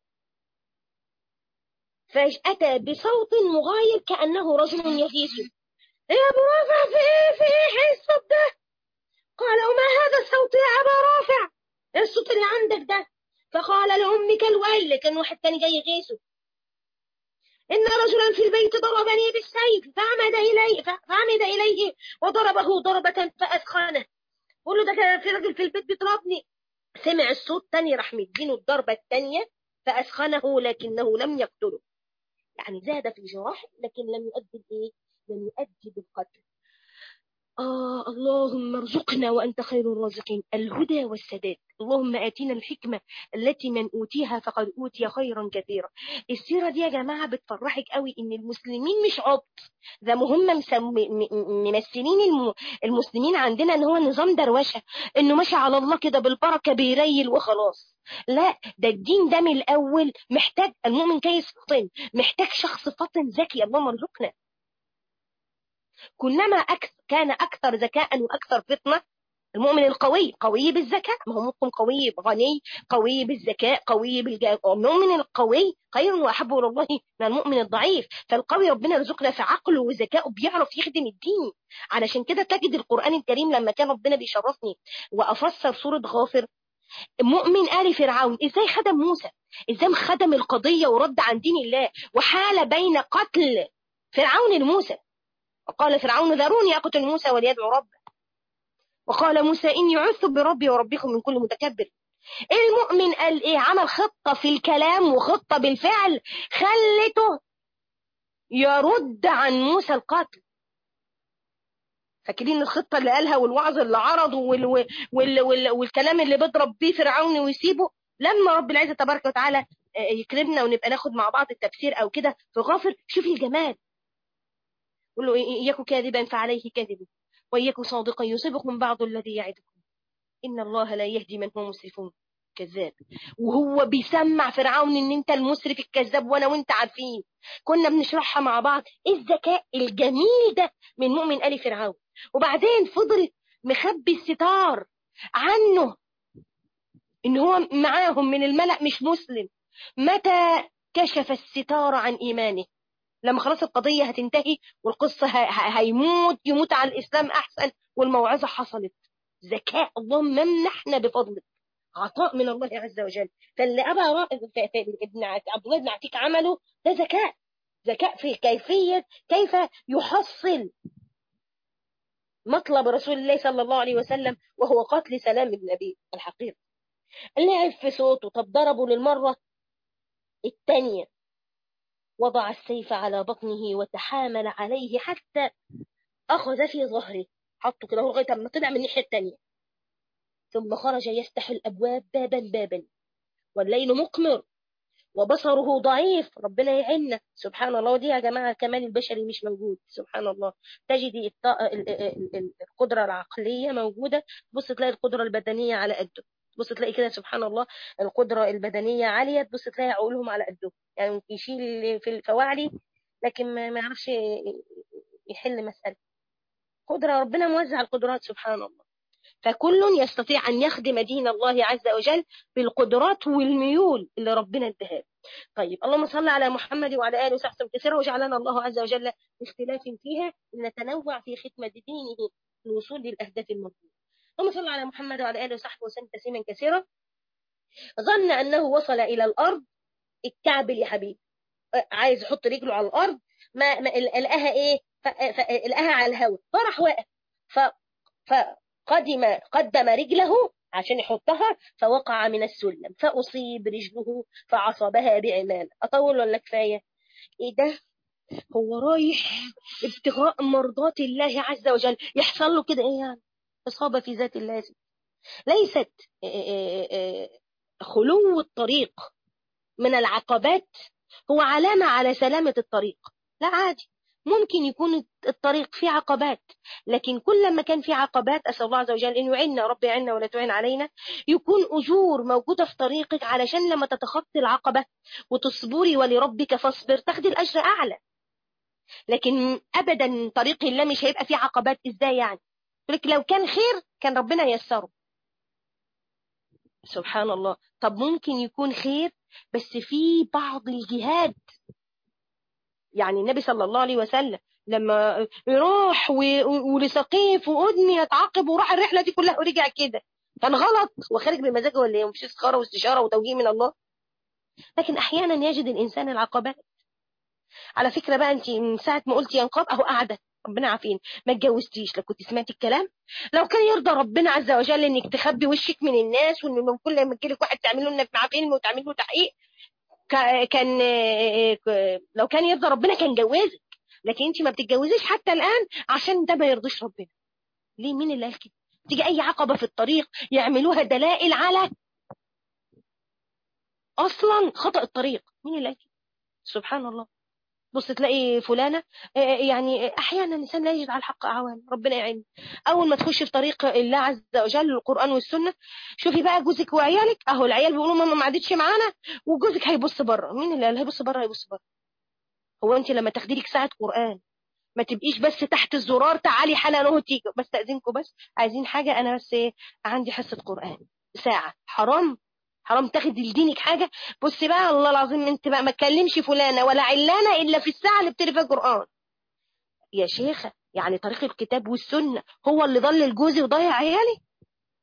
فأتى بصوت مغاير كأنه رجل يغيث يا أبو رافع في إيه في إيه الصوت ده قال وما هذا الصوت يا أبا رافع الصوت اللي عندك ده فقال لأمك الويل كان واحد تاني جاي يغيثه إن رجلا في البيت ضربني بالسيف فعمد إليه فعمد إليه وضربه ضربة فأسخنه قول له ده في راجل في البيت بيضربني سمع الصوت تاني راح مدينه الضربة التانية فأسخنه لكنه لم يقتله يعني زاد في جراح لكن لم يؤدي بإيه؟ لم يؤدي بالقتل آه اللهم ارزقنا وأنت خير الرازقين الهدى والسداد اللهم آتينا الحكمة التي من أوتيها فقد أوتي خيرا كثيرا السيرة دي يا جماعة بتفرحك قوي إن المسلمين مش عبط ده مهم ممثلين المسلمين عندنا إن هو نظام دروشة إنه ماشي على الله كده بالبركة بيريل وخلاص لا ده الدين ده من الأول محتاج المؤمن كيس فطن محتاج شخص فطن ذكي اللهم ارزقنا كلما أكثر كان أكثر ذكاء وأكثر فطنة المؤمن القوي قوي بالذكاء ما هو ممكن قوي غني قوي بالذكاء قوي بالجاه المؤمن القوي خير واحب الى الله من المؤمن الضعيف فالقوي ربنا يرزقنا في عقله وذكائه بيعرف يخدم الدين علشان كده تجد القران الكريم لما كان ربنا بيشرفني وافسر سوره غافر مؤمن آل فرعون ازاي خدم موسى ازاي خدم القضية ورد عن دين الله وحال بين قتل فرعون لموسى وقال فرعون ذروني أقتل موسى وليدعو ربه وقال موسى إني عذت بربي وربكم من كل متكبر المؤمن قال إيه عمل خطة في الكلام وخطة بالفعل خلته يرد عن موسى القتل فاكرين الخطة اللي قالها والوعظ اللي عرضه وال... وال... وال... والكلام اللي بيضرب بيه فرعون ويسيبه لما رب العزة تبارك وتعالى يكرمنا ونبقى ناخد مع بعض التفسير او كده في غافر شوفي الجمال قول له إياك كاذبا فعليه كذبه وإياك صادقا يصيبكم بعض الذي يعدكم إن الله لا يهدي من هو مسرف كذاب وهو بيسمع فرعون ان انت المسرف الكذاب وانا وانت عارفين كنا بنشرحها مع بعض ايه الذكاء الجميل ده من مؤمن آل فرعون وبعدين فضلت مخبي الستار عنه ان هو معاهم من الملأ مش مسلم متى كشف الستار عن ايمانه لما خلاص القضية هتنتهي والقصة هيموت يموت على الإسلام أحسن والموعظة حصلت ذكاء اللهم ممنحنا بفضلك عطاء من الله عز وجل فاللي أبا ابن عبد الله بن عتيك عمله ده ذكاء ذكاء في كيفية كيف يحصل مطلب رسول الله صلى الله عليه وسلم وهو قتل سلام بن أبي الحقيق لعب في صوته طب ضربه للمرة الثانية وضع السيف على بطنه وتحامل عليه حتى أخذ في ظهره حطه كده لغاية ما طلع من الناحية التانية ثم خرج يفتح الأبواب بابا بابا والليل مقمر وبصره ضعيف ربنا يعيننا سبحان الله ودي يا جماعة الكمال البشري مش موجود سبحان الله تجدي القدرة العقلية موجودة بص تلاقي القدرة البدنية على قده تبص تلاقي كده سبحان الله القدرة البدنية عالية تبص تلاقي عقولهم على قدهم يعني يشيل في الفواعلي لكن ما يعرفش يحل مسألة قدرة ربنا موزع القدرات سبحان الله فكل يستطيع أن يخدم دين الله عز وجل بالقدرات والميول اللي ربنا اداها طيب اللهم صل على محمد وعلى آله وصحبه كثيرا وجعلنا الله عز وجل باختلاف فيها نتنوع في خدمة دينه للوصول للأهداف المطلوبة اللهم صل على محمد وعلى آله وصحبه وسلم تسليما كثيرا ظن أنه وصل إلى الأرض الكعبل يا حبيبي عايز يحط رجله على الأرض ما, ما لقاها إيه لقاها على الهواء فراح واقف ف فقدم قدم رجله عشان يحطها فوقع من السلم فأصيب رجله فعصبها بعمامة أطول ولا كفاية إيه ده هو رايح ابتغاء مرضات الله عز وجل يحصل له كده إيه يعني إصابة في ذات الله ليست خلو الطريق من العقبات هو علامة على سلامة الطريق لا عادي ممكن يكون الطريق فيه عقبات لكن كل ما كان فيه عقبات أسأل الله عز وجل أن يعيننا ربي يعيننا ولا تعين علينا يكون أجور موجودة في طريقك علشان لما تتخطي العقبة وتصبري ولربك فاصبر تاخدي الأجر أعلى لكن أبدا طريق الله مش هيبقى فيه عقبات إزاي يعني لك لو كان خير كان ربنا يسره سبحان الله طب ممكن يكون خير بس في بعض الجهاد يعني النبي صلى الله عليه وسلم لما راح ولسقيف وأدمي يتعاقب وراح الرحلة دي كلها ورجع كده كان غلط وخارج بمزاجه ولا ايه مش استخاره واستشاره وتوجيه من الله لكن احيانا يجد الانسان العقبات على فكره بقى انت من ساعه ما قلتي ينقاب اهو قاعده ربنا عارفين ما اتجوزتيش لو كنت سمعت الكلام لو كان يرضى ربنا عز وجل انك تخبي وشك من الناس وان من كل ما يجيلك واحد تعمل له انك معاه فيلم وتعمل له تحقيق كان لو كان يرضى ربنا كان جوزك لكن انت ما بتتجوزيش حتى الان عشان ده ما يرضيش ربنا ليه مين اللي قال كده تيجي اي عقبه في الطريق يعملوها دلائل على اصلا خطا الطريق مين اللي قال كده سبحان الله بص تلاقي فلانه يعني احيانا الانسان لا يجد على الحق اعوان ربنا يعين اول ما تخش في طريق الله عز وجل القران والسنه شوفي بقى جوزك وعيالك اهو العيال بيقولوا ماما ما عادتش معانا وجوزك هيبص بره مين اللي قال هيبص بره هيبص بره هو انت لما تاخدي لك ساعه قران ما تبقيش بس تحت الزرار تعالي حالا اهو تيجي بس تاذنكم بس عايزين حاجه انا بس عندي حصه قران ساعه حرام حرام تاخد لدينك حاجة بص بقى الله العظيم انت بقى ما تكلمش فلانة ولا علانة الا في الساعة اللي بتقري فيها قرآن يا شيخة يعني طريق الكتاب والسنة هو اللي ضل جوزي وضيع عيالي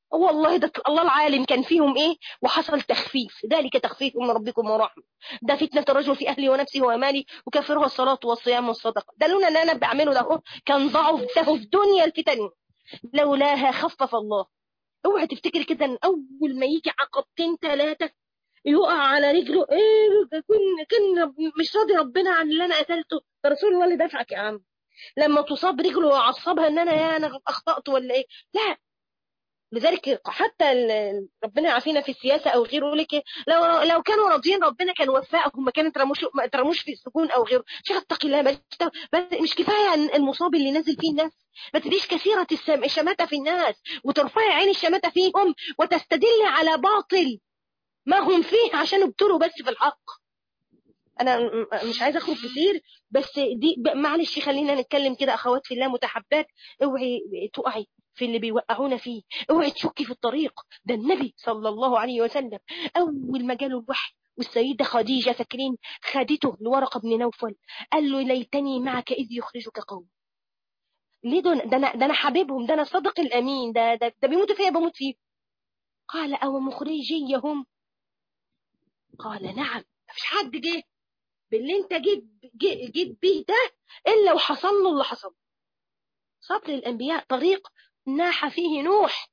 والله ده الله العالم كان فيهم ايه وحصل تخفيف ذلك تخفيف من ربكم ورحمه ده فتنه الرجل في اهله ونفسه وماله وكفره الصلاه والصيام والصدقه ده لولا ان انا بعمله ده كان ضعف له في دنيا الفتن لولاها خفف الله اوعى تفتكر كده ان اول ما يجي عقبتين ثلاثه يقع على رجله ايه كن كن مش راضي ربنا عن اللي انا قتلته ده رسول الله اللي دفعك يا عم لما تصاب رجله وعصبها ان انا يا انا اخطات ولا ايه لا لذلك حتى ربنا يعافينا في السياسه او غيره لك لو لو كانوا راضيين ربنا كان وفقهم ما كانت ترموش ما ترموش في السجون او غيره شيخ اتقي الله بس, بس مش كفايه المصاب اللي نازل فيه الناس ما تبقيش كثيره الشماته في الناس وترفعي عين الشماته فيهم وتستدلي على باطل ما هم فيه عشان يبتلوا بس في الحق انا مش عايزه اخرج كتير بس دي معلش خلينا نتكلم كده اخوات في الله متحبات اوعي تقعي في اللي بيوقعونا فيه اوعي تشكي في الطريق ده النبي صلى الله عليه وسلم اول ما جاله الوحي والسيدة خديجة فاكرين خدته لورقة بن نوفل قال له ليتني معك إذ يخرجك قوم ليه ده ده انا ده انا حبيبهم ده انا الصادق الامين ده ده, ده بيموتوا فيا بموت فيه قال او مخرجيهم قال نعم مفيش حد جه باللي انت جيت جيت بيه ده الا وحصل له اللي حصل صبر الانبياء طريق ناح فيه نوح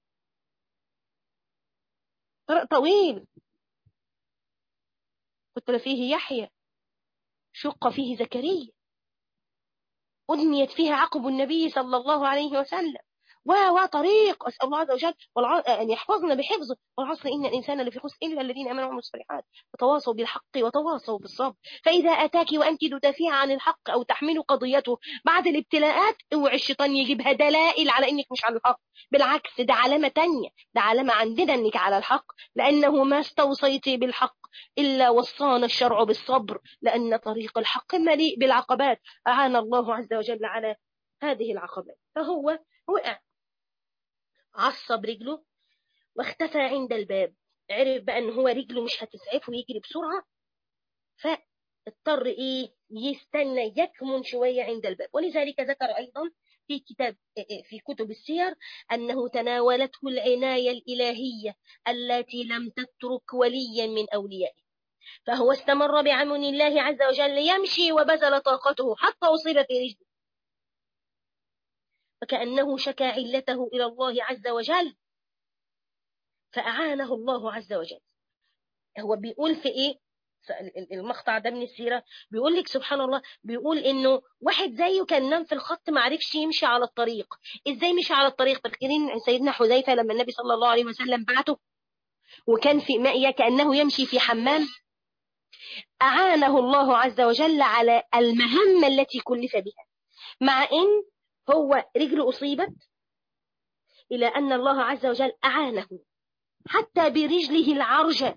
طريق طويل قتل فيه يحيى شق فيه زكريا أدنيت فيها عقب النبي صلى الله عليه وسلم وطريق أسأل الله عز وجل أن يحفظنا بحفظه والعصر إن الإنسان لفي خسر إلا الذين آمنوا وعملوا الصالحات وتواصوا بالحق وتواصوا بالصبر فإذا أتاك وأنت تدافع عن الحق أو تحمل قضيته بعد الابتلاءات اوعي الشيطان يجيبها دلائل على إنك مش على الحق بالعكس ده علامة تانية ده علامة عندنا إنك على الحق لأنه ما استوصيت بالحق إلا وصانا الشرع بالصبر لأن طريق الحق مليء بالعقبات أعان الله عز وجل على هذه العقبات فهو وقع عصب رجله واختفى عند الباب عرف بقى ان هو رجله مش هتسعفه ويجري بسرعة فاضطر ايه يستنى يكمن شوية عند الباب ولذلك ذكر ايضا في كتاب في كتب السير انه تناولته العناية الالهية التي لم تترك وليا من اوليائه فهو استمر بعون الله عز وجل يمشي وبذل طاقته حتى وصل في رجله وكأنه شكى علته إلى الله عز وجل فأعانه الله عز وجل هو بيقول في إيه المقطع ده من السيرة بيقول لك سبحان الله بيقول إنه واحد زيه كان نام في الخط ما عرفش يمشي على الطريق إزاي مشي على الطريق فاكرين سيدنا حذيفة لما النبي صلى الله عليه وسلم بعته وكان في مائية كأنه يمشي في حمام أعانه الله عز وجل على المهمة التي كلف بها مع إن هو رجله أصيبت إلى أن الله عز وجل أعانه حتى برجله العرجة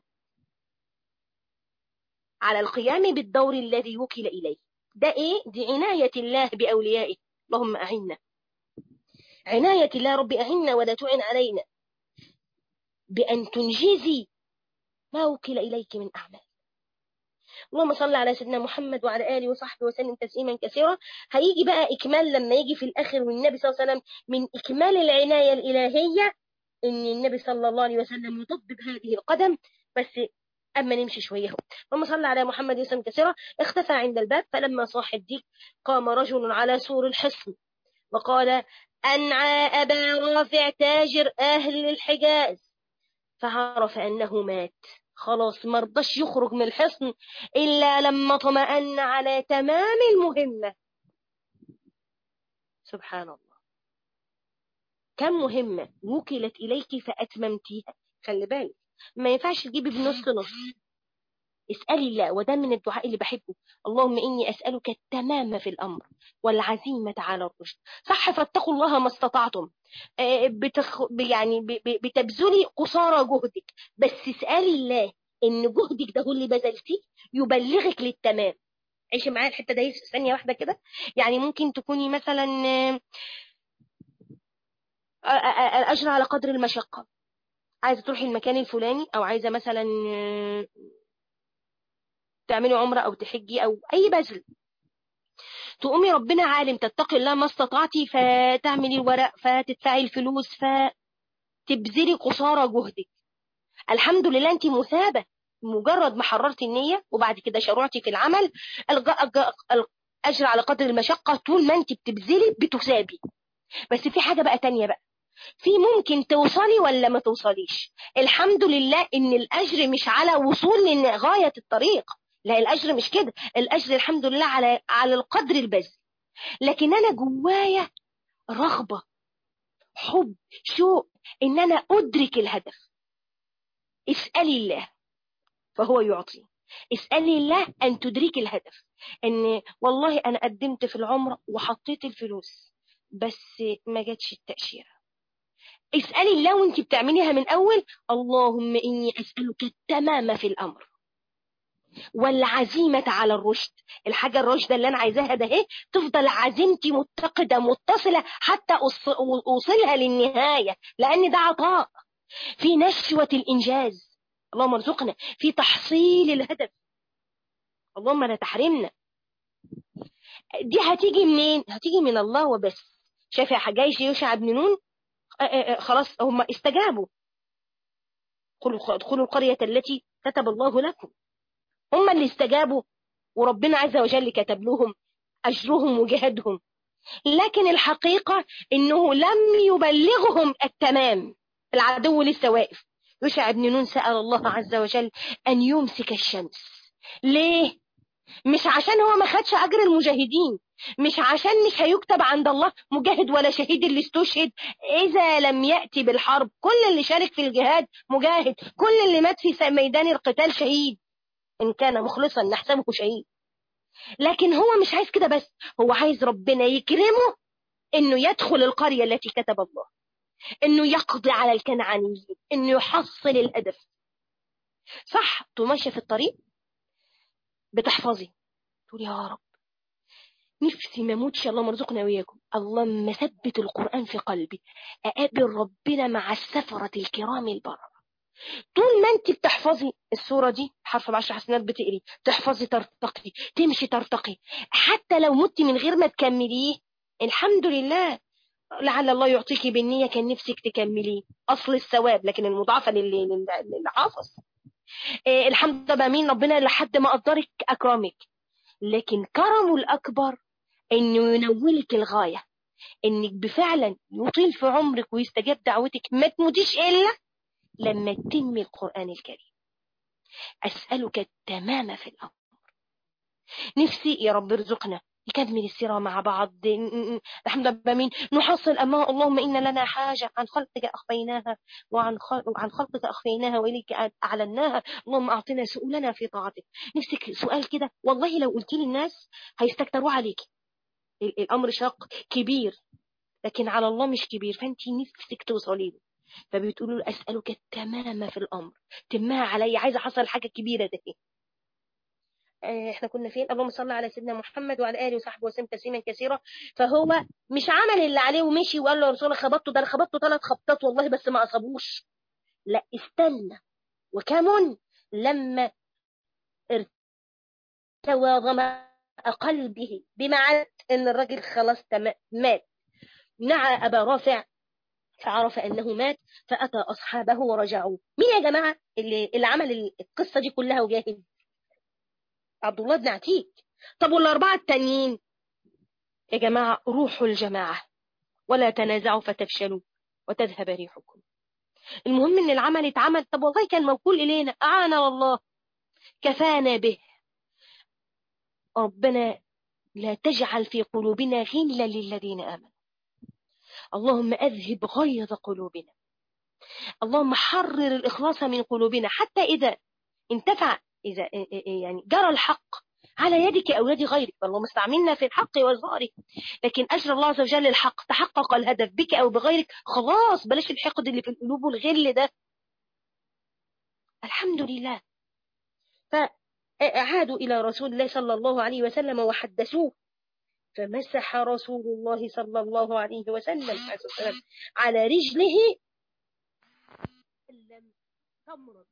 على القيام بالدور الذي وكل إليه ده إيه؟ دي عناية الله بأوليائه اللهم أعنا عناية الله رب أعنا ولا تعن علينا بأن تنجزي ما وكل إليك من أعمال اللهم صل على سيدنا محمد وعلى آله وصحبه وسلم تسليما كثيرا هيجي بقى إكمال لما يجي في الآخر والنبي صلى الله عليه وسلم من إكمال العناية الإلهية إن النبي صلى الله عليه وسلم يطبب هذه القدم بس أما نمشي شوية اللهم صل على محمد وسلم كثيرا اختفى عند الباب فلما صاح الديك قام رجل على سور الحصن وقال أنعى أبا رافع تاجر أهل الحجاز فعرف أنه مات خلاص مرضاش يخرج من الحصن إلا لما طمأن على تمام المهمة سبحان الله كم مهمة وكلت إليك فأتممتيها خلي بالك ما ينفعش تجيبي بنص نص اسألي الله وده من الدعاء اللي بحبه اللهم إني أسألك التمام في الأمر والعزيمة على الرشد صح فاتقوا الله ما استطعتم بتخ... يعني ب... بتبذلي قصارى جهدك بس اسألي الله إن جهدك ده هو اللي بذلتيه يبلغك للتمام عيشي معايا الحتة دي ثانية واحدة كده يعني ممكن تكوني مثلا الأجر على قدر المشقة عايزة تروحي المكان الفلاني أو عايزة مثلا تعملي عمرة أو تحجي أو أي بذل تقومي ربنا عالم تتقي الله ما استطعتي فتعملي الورق فتدفعي الفلوس ف تبذلي قصارى جهدك الحمد لله انت مثابة مجرد ما حررتي النية وبعد كده شرعتي في العمل الأجر على قدر المشقة طول ما انت بتبذلي بتثابي بس في حاجة بقى تانية بقى في ممكن توصلي ولا ما توصليش الحمد لله ان الأجر مش على وصول لغاية الطريق لا الأجر مش كده الأجر الحمد لله على على القدر البذل لكن أنا جوايا رغبة حب شوق ان انا ادرك الهدف اسألي الله فهو يعطي اسألي الله ان تدركي الهدف ان والله انا قدمت في العمرة وحطيت الفلوس بس ما جاتش التأشيرة اسألي الله وانت بتعمليها من اول اللهم اني اسألك التمام في الامر والعزيمة على الرشد الحاجة الرشدة اللي أنا عايزاها ده ايه تفضل عزيمتي متقدة متصلة حتى أوصلها للنهاية لأن ده عطاء في نشوة الإنجاز اللهم ارزقنا في تحصيل الهدف اللهم لا تحرمنا دي هتيجي منين هتيجي من الله وبس شايف يا حجايش يوشع بن نون خلاص هم استجابوا ادخلوا القرية التي كتب الله لكم هم اللي استجابوا وربنا عز وجل كتب لهم أجرهم وجهدهم لكن الحقيقة إنه لم يبلغهم التمام العدو لسه واقف يشع بن نون سأل الله عز وجل أن يمسك الشمس ليه؟ مش عشان هو ما خدش أجر المجاهدين مش عشان مش هيكتب عند الله مجاهد ولا شهيد اللي استشهد إذا لم يأتي بالحرب كل اللي شارك في الجهاد مجاهد كل اللي مات في ميدان القتال شهيد إن كان مخلصا نحسبه شهيد لكن هو مش عايز كده بس هو عايز ربنا يكرمه إنه يدخل القرية التي كتب الله إنه يقضي على الكنعانيين إنه يحصل الهدف صح تمشي في الطريق بتحفظي تقول يا رب نفسي ما اموتش اللهم ارزقنا وياكم اللهم ثبت القرآن في قلبي أقابل ربنا مع السفرة الكرام البررة طول ما انت بتحفظي الصورة دي حرف بعشر حسنات بتقري تحفظي ترتقي تمشي ترتقي حتى لو متي من غير ما تكمليه الحمد لله لعل الله يعطيكي بالنية كان نفسك تكمليه أصل الثواب لكن المضاعفة للي, للي حافظ إيه الحمد لله مين ربنا لحد ما قدرك أكرمك لكن كرمه الأكبر إنه ينولك الغاية إنك بفعلا يطيل في عمرك ويستجاب دعوتك ما تموتيش إلا لما تتمي القرآن الكريم أسألك التمام في الأمر نفسي يا رب ارزقنا نكمل السيرة مع بعض الحمد لله مين نحصل أمام اللهم إن لنا حاجة عن خلقك أخفيناها وعن عن خلقك أخفيناها وإليك أعلناها اللهم أعطنا سؤلنا في طاعتك نفسك سؤال كده والله لو قلت للناس هيستكتروا عليك الأمر شاق كبير لكن على الله مش كبير فأنت نفسك توصلي له فبتقولوا له أسألك التمام في الأمر تمها علي عايزة حصل حاجة كبيرة ده احنا كنا فين اللهم صل على سيدنا محمد وعلى اله وصحبه وسلم تسليما كثيرا فهو مش عمل اللي عليه ومشي وقال له يا رسول الله خبطته ده انا خبطته ثلاث خبطات والله بس ما اصابوش لا استنى وكمن لما ارتوى ظما قلبه بمعنى ان الراجل خلاص مات نعى ابا رافع فعرف انه مات فاتى اصحابه ورجعوا مين يا جماعه اللي, اللي عمل القصه دي كلها وجاهد عبد الله بن عتيق طب والاربعه التانيين يا جماعه روحوا الجماعه ولا تنازعوا فتفشلوا وتذهب ريحكم المهم ان العمل اتعمل طب والله كان موكول الينا اعانا والله كفانا به ربنا لا تجعل في قلوبنا غلا للذين امنوا اللهم اذهب غيظ قلوبنا اللهم حرر الاخلاص من قلوبنا حتى اذا انتفع إذا يعني جرى الحق على يدك أو يد غيرك اللهم استعملنا في الحق وظهره لكن أجر الله عز وجل الحق تحقق الهدف بك أو بغيرك خلاص بلاش الحقد اللي في القلوب والغل ده الحمد لله فعادوا إلى رسول الله صلى الله عليه وسلم وحدثوه فمسح رسول الله صلى الله عليه وسلم على رجله لم تمرض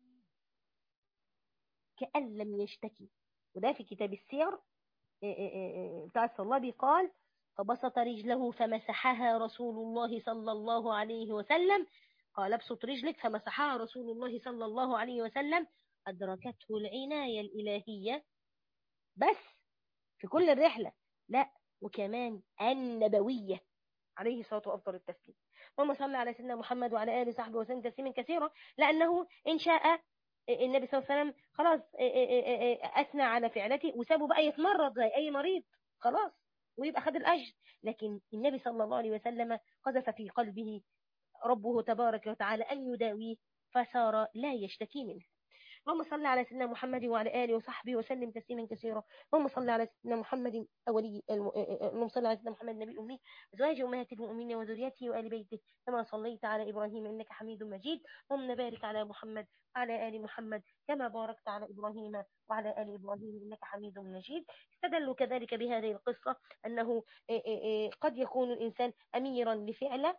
كأن لم يشتكي وده في كتاب السير بتاع الصلابي قال فبسط رجله فمسحها رسول الله صلى الله عليه وسلم قال ابسط رجلك فمسحها رسول الله صلى الله عليه وسلم أدركته العناية الإلهية بس في كل الرحلة لا وكمان النبوية عليه الصلاة وأفضل التسليم اللهم صل على سيدنا محمد وعلى آله وصحبه وسلم تسليما كثيرا لأنه إن شاء النبي صلى الله عليه وسلم خلاص أثنى على فعلته وسابه بقى يتمرض زي أي مريض خلاص ويبقى خد الأجر لكن النبي صلى الله عليه وسلم قذف في قلبه ربه تبارك وتعالى أن يداويه فصار لا يشتكي منه اللهم صل على سيدنا محمد وعلى آله وصحبه وسلم تسليما كثيرا اللهم صل على سيدنا محمد ولي اللهم صل على سيدنا محمد النبي الأمي أزواج أمهات المؤمنين وذريته وآل بيته كما صليت على إبراهيم إنك حميد مجيد اللهم بارك على محمد وعلى آل محمد كما باركت على إبراهيم وعلى آل إبراهيم إنك حميد مجيد استدلوا كذلك بهذه القصة أنه قد يكون الإنسان أميرا لفعله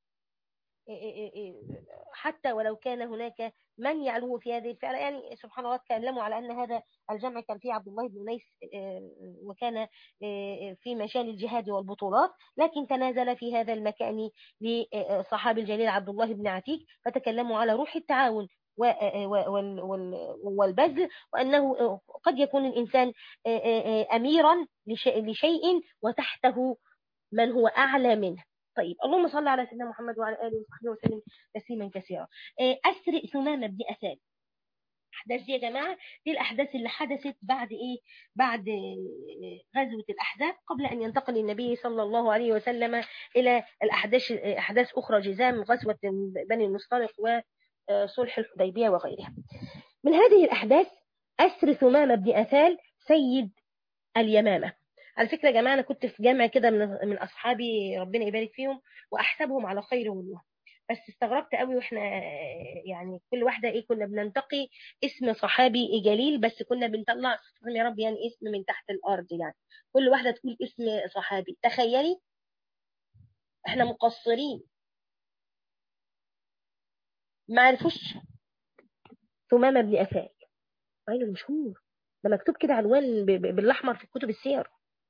حتى ولو كان هناك من يعلوه في هذه الفعلة يعني سبحان الله تكلموا على أن هذا الجمع كان فيه عبد الله بن أنيس وكان في مجال الجهاد والبطولات لكن تنازل في هذا المكان لصحابي الجليل عبد الله بن عتيق فتكلموا على روح التعاون والبذل وأنه قد يكون الإنسان أميرا لشيء وتحته من هو أعلى منه طيب اللهم صل على سيدنا محمد وعلى اله وصحبه وسلم تسليما كثيرا اسرئ ثمامه بن اساد الاحداث دي يا جماعه دي الاحداث اللي حدثت بعد ايه بعد غزوه الاحزاب قبل ان ينتقل النبي صلى الله عليه وسلم الى الاحداث احداث اخرى جزام غزوه بني المصطلق وصلح الحديبيه وغيرها من هذه الاحداث اسر ثمامه بن اثال سيد اليمامه على فكرة يا جماعة أنا كنت في جامع كده من, من أصحابي ربنا يبارك فيهم وأحسبهم على خير والله بس استغربت قوي واحنا يعني كل واحدة ايه كنا بننتقي اسم صحابي جليل بس كنا بنطلع يا رب يعني اسم من تحت الأرض يعني كل واحدة تقول اسم صحابي تخيلي احنا مقصرين ما عرفوش ثمامة بن أفال عينه مشهور ده مكتوب كده عنوان بالأحمر في كتب السير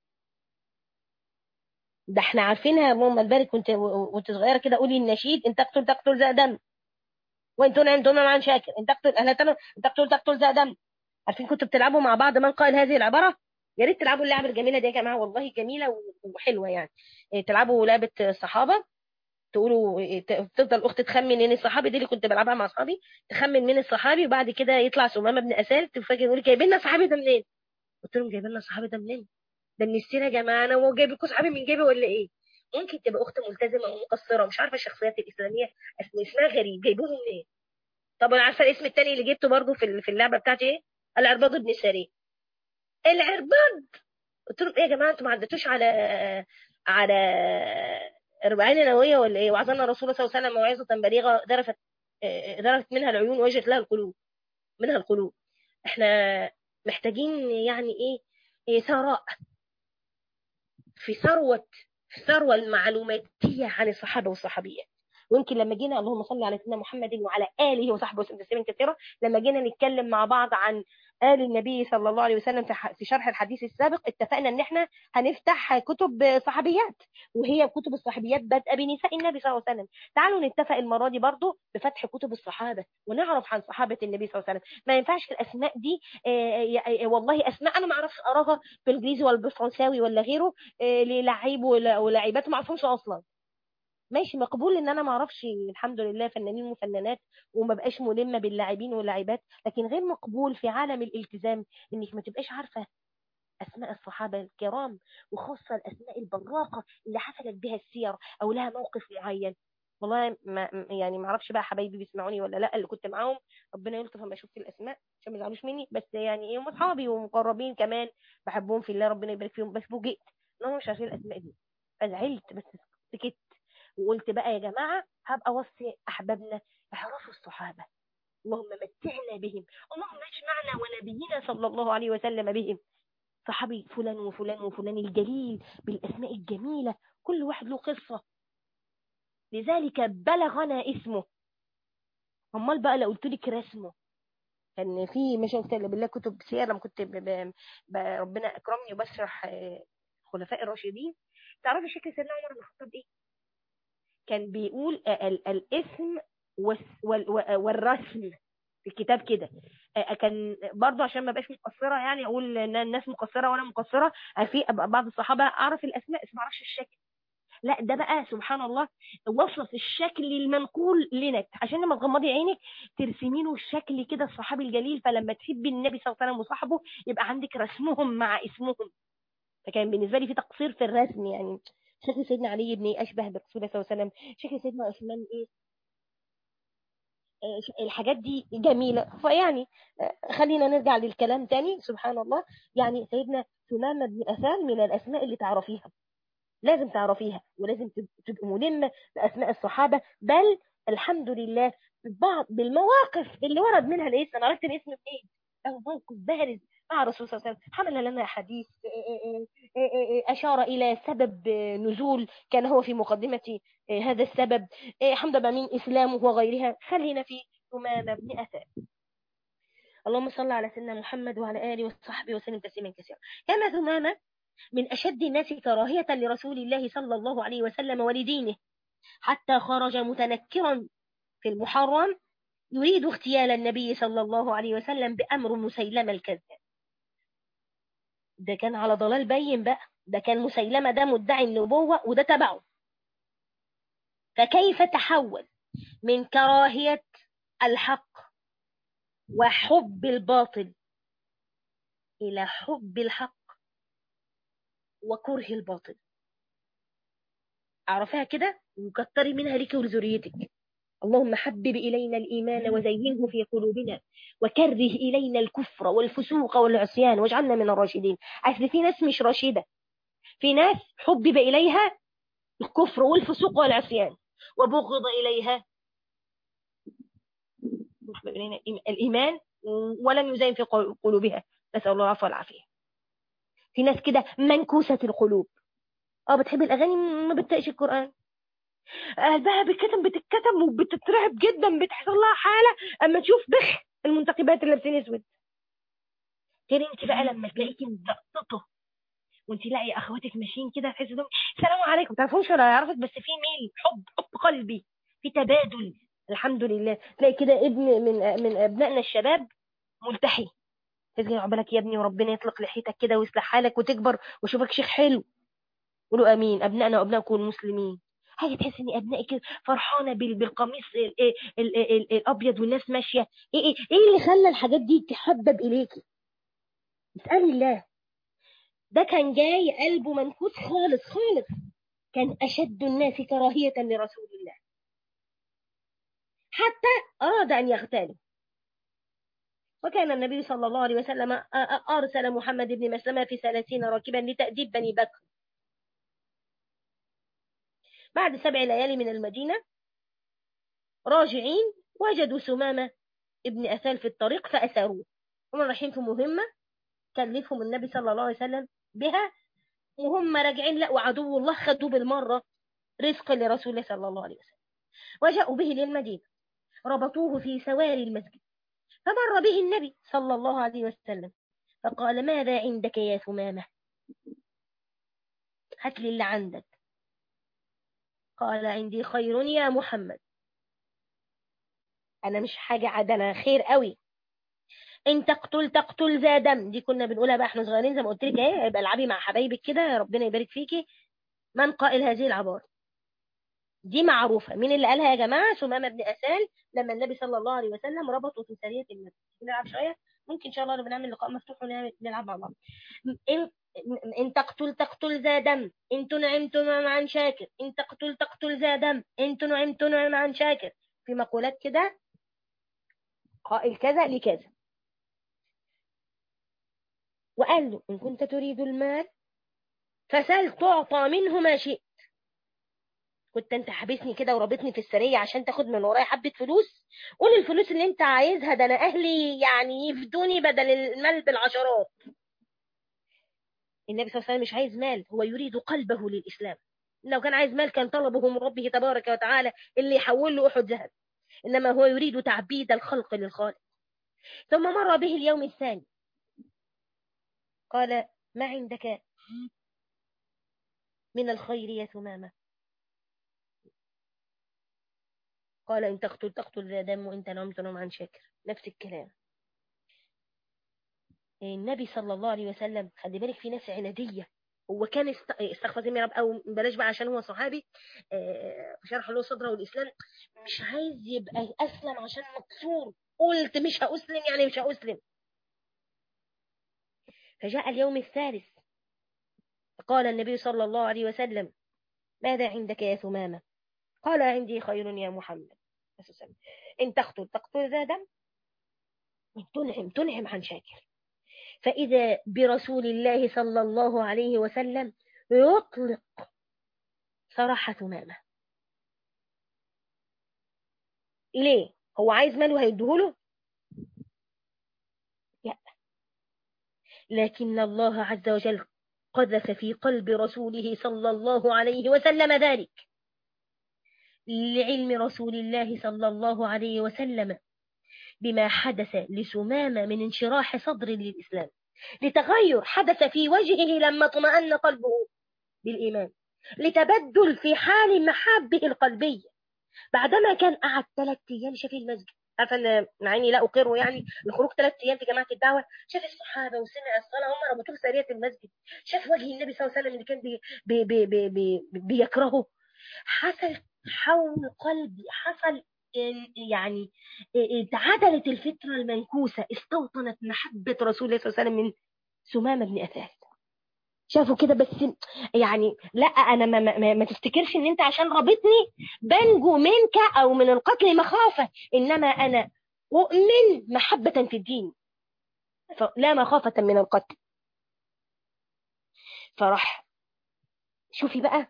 ده احنا عارفينها ماما البارك كنت وانت صغيره كده قولي النشيد ان تقتل تقتل ذا دم وان تنعم تنعم عن شاكر ان تقتل اهلا تنعم ان تقتل تقتل ذا دم عارفين كنتوا بتلعبوا مع بعض من قال هذه العباره يا ريت تلعبوا اللعبه الجميله دي يا جماعه والله جميله وحلوه يعني تلعبوا لعبه الصحابه تقولوا تفضل اخت تخمن مين الصحابي دي اللي كنت بلعبها مع اصحابي تخمن مين الصحابي وبعد كده يطلع سمامه بن اسال تفاجئ يقول لك جايبين لنا الصحابي ده منين قلت لهم جايبين لنا الصحابي ده منين ده من السيره يا جماعه انا هو جايب لكم صحابي من جيبي ولا ايه ممكن تبقى اخت ملتزمه او مقصره مش عارفه الشخصيات الاسلاميه اسمها غريب جايبوهم منين طب انا عارفه الاسم الثاني اللي جبته برضه في في اللعبه بتاعتي ايه العرباض بن ساري العرباض قلت لهم ايه يا جماعه انتوا ما عدتوش على على أربعين نووية ولا إيه وعظنا الرسول صلى الله عليه وسلم موعظة بليغة ذرفت ذرفت منها العيون وجت لها القلوب منها القلوب احنا محتاجين يعني ايه, إيه ثراء في ثروة في الثروة المعلوماتية عن الصحابة والصحابيات ويمكن لما جينا اللهم صل على سيدنا محمد وعلى آله وصحبه وسلم تسليما كثيرا لما جينا نتكلم مع بعض عن آل النبي صلى الله عليه وسلم في شرح الحديث السابق اتفقنا ان احنا هنفتح كتب صحابيات وهي كتب الصحابيات بادئه بنساء النبي صلى الله عليه وسلم تعالوا نتفق المره دي برضو بفتح كتب الصحابه ونعرف عن صحابه النبي صلى الله عليه وسلم ما ينفعش الاسماء دي آه والله اسماء انا ما اعرفش اقراها بالانجليزي ولا بالفرنساوي ولا غيره آه للعيب ولاعيبات ما اعرفهمش اصلا ماشي مقبول ان انا ما اعرفش الحمد لله فنانين وفنانات وما بقاش ملمه باللاعبين واللاعبات لكن غير مقبول في عالم الالتزام انك ما تبقاش عارفه اسماء الصحابه الكرام وخاصه الاسماء البراقه اللي حصلت بها السير او لها موقف معين والله ما يعني ما اعرفش بقى حبايبي بيسمعوني ولا لا اللي كنت معاهم ربنا يلطف لما اشوف الاسماء عشان ما يزعلوش مني بس يعني ايه هم اصحابي ومقربين كمان بحبهم في الله ربنا يبارك فيهم بس فوجئت ان هم مش عارفين الاسماء دي فزعلت بس سكت وقلت بقى يا جماعة هبقى وصي أحبابنا اعرفوا الصحابة اللهم متعنا بهم اللهم اجمعنا ونبينا صلى الله عليه وسلم بهم صحابي فلان وفلان وفلان الجليل بالأسماء الجميلة كل واحد له قصة لذلك بلغنا اسمه امال بقى لو قلت لك رسمه كان في مش قلت بالله كتب سير لما كنت ب... ب... ب... ربنا اكرمني وبشرح خلفاء الراشدين تعرفي شكل سيدنا عمر بن الخطاب ايه كان بيقول ال الاسم والرسم في الكتاب كده كان برضه عشان ما بقاش مقصره يعني اقول ان الناس مقصره وانا مقصره في بعض الصحابه اعرف الاسماء بس ما اعرفش الشكل لا ده بقى سبحان الله وصف الشكل المنقول لنا عشان لما تغمضي عينك ترسمي له الشكل كده الصحابي الجليل فلما تحبي النبي صلى الله عليه وسلم وصحبه يبقى عندك رسمهم مع اسمهم فكان بالنسبه لي في تقصير في الرسم يعني شكل سيدنا علي بن اشبه برسول الله صلى الله عليه وسلم شكل سيدنا عثمان ايه الحاجات دي جميلة فيعني خلينا نرجع للكلام تاني سبحان الله يعني سيدنا ثمامة بن أثال من الأسماء اللي تعرفيها لازم تعرفيها ولازم تبقى ملمة بأسماء الصحابة بل الحمد لله بعض بالمواقف اللي ورد منها الاسم أنا عرفت الاسم منين له موقف بارز مع الرسول صلى الله عليه وسلم حمل لنا حديث أشار إلى سبب نزول كان هو في مقدمة هذا السبب حمد من إسلامه وغيرها خلينا في ثمامة بن أثار اللهم صل على سيدنا محمد وعلى آله وصحبه وسلم تسليما كثيرا كان ثمامة من أشد الناس كراهية لرسول الله صلى الله عليه وسلم ولدينه حتى خرج متنكرا في المحرم يريد اغتيال النبي صلى الله عليه وسلم بأمر مسيلمة الكذاب ده كان على ضلال بين بقى ده كان مسيلمة ده مدعي النبوة وده تبعه فكيف تحول من كراهية الحق وحب الباطل إلى حب الحق وكره الباطل اعرفها كده وكتري منها لك ولذريتك اللهم حبب إلينا الإيمان وزينه في قلوبنا وكره إلينا الكفر والفسوق والعصيان واجعلنا من الراشدين أصل في ناس مش راشدة في ناس حبب إليها الكفر والفسوق والعصيان وبغض إليها إلينا الإيمان ولم يزين في قلوبها نسأل الله العفو والعافية في ناس كده منكوسة القلوب اه بتحب الأغاني ما بتطيقش القرآن قلبها بتكتم بتتكتم وبتترعب جدا بتحصل لها حالة اما تشوف بخ المنتقبات اللي لابسين اسود غير انت بقى لما تلاقيكي مزقططه وانت لاقي اخواتك ماشيين كده تحسي انهم السلام عليكم ما تعرفوش ولا يعرفك بس في ميل حب حب قلبي في تبادل الحمد لله تلاقي كده ابن من من ابنائنا الشباب ملتحي تسجل عقبالك يا ابني وربنا يطلق لحيتك كده ويصلح حالك وتكبر واشوفك شيخ حلو قولوا امين ابنائنا وابنائكم المسلمين حاجه تحس ان ابنائك كده فرحانه بالقميص ال ال ال ال الابيض والناس ماشيه ايه ايه ايه اللي خلى الحاجات دي تحبب اليكي اسالي الله ده كان جاي قلبه منكوس خالص خالص كان اشد الناس كراهيه لرسول الله حتى اراد ان يغتاله وكان النبي صلى الله عليه وسلم أرسل محمد بن مسلمة في ثلاثين راكبا لتأديب بني بكر بعد سبع ليالي من المدينة راجعين وجدوا سمامة ابن أثال في الطريق فأسروه هم رايحين في مهمة كلفهم النبي صلى الله عليه وسلم بها وهم راجعين لقوا عدو الله خدوا بالمرة رزق لرسول الله صلى الله عليه وسلم وجاءوا به للمدينة ربطوه في سواري المسجد فمر به النبي صلى الله عليه وسلم فقال ماذا عندك يا ثمامة هات لي اللي عندك قال عندي خير يا محمد انا مش حاجة عاد انا خير قوي ان تقتل تقتل ذا دم دي كنا بنقولها بقى احنا صغيرين زي ما قلت لك ايه يبقى العبي مع حبايبك كده ربنا يبارك فيكي من قائل هذه العبارة دي معروفة مين اللي قالها يا جماعة سمامة بن أسال لما النبي صلى الله عليه وسلم ربطه في سرية المسجد نلعب شوية ممكن إن شاء الله نعمل لقاء مفتوح ونلعب مع بعض إن إن تقتل تقتل ذا دم إن تنعم تنعم عن شاكر إن تقتل تقتل ذا دم إن تنعم تنعم عن شاكر في مقولات كده قائل كذا لكذا وقال له إن كنت تريد المال فسل تعطى منه ما شئت كنت انت حابسني كده ورابطني في السرية عشان تاخد من ورايا حبة فلوس قول الفلوس اللي انت عايزها ده انا اهلي يعني يفدوني بدل المال بالعشرات النبي صلى الله عليه وسلم مش عايز مال هو يريد قلبه للإسلام لو كان عايز مال كان طلبه من ربه تبارك وتعالى اللي يحول له أحد ذهب إنما هو يريد تعبيد الخلق للخالق ثم مر به اليوم الثاني قال ما عندك من الخير يا ثمامة قال إن تقتل تقتل ذا دم وإن تنام تنام عن شاكر نفس الكلام النبي صلى الله عليه وسلم خلي بالك في ناس عنادية هو كان است- استغفر الله يا رب او بلاش بقى عشان هو صحابي آه، شرح له صدره والاسلام مش عايز يبقى اسلم عشان مكسور قلت مش هاسلم يعني مش هاسلم فجاء اليوم الثالث قال النبي صلى الله عليه وسلم ماذا عندك يا ثمامة قال عندي خير يا محمد بس وسلم. إن تقتل تقتل ذا دم وإن تنعم تنعم عن شاكر فإذا برسول الله صلى الله عليه وسلم يطلق سراح ثمامة ليه هو عايز ماله هيديهوله لا لكن الله عز وجل قذف في قلب رسوله صلى الله عليه وسلم ذلك لعلم رسول الله صلى الله عليه وسلم بما حدث لسمامة من انشراح صدر للإسلام لتغير حدث في وجهه لما اطمأن قلبه بالإيمان لتبدل في حال محابه القلبية بعدما كان قعد ثلاث أيام شاف المسجد عارفه ان مع اني لا اقر يعني الخروج ثلاث ايام في جماعه الدعوه شاف الصحابه وسمع الصلاه هم ربطوه في ساريه المسجد شاف وجه النبي صلى الله عليه وسلم اللي كان بي بي بي بي بي بيكرهه حصل حول قلبي حصل يعني اتعدلت الفطره المنكوسه استوطنت محبه رسول الله صلى الله عليه وسلم من سمامه بن اثاث شافوا كده بس يعني لا انا ما, ما, ما تفتكرش ان انت عشان رابطني بنجو منك او من القتل مخافه انما انا اؤمن محبه في الدين لا مخافه من القتل فراح شوفي بقى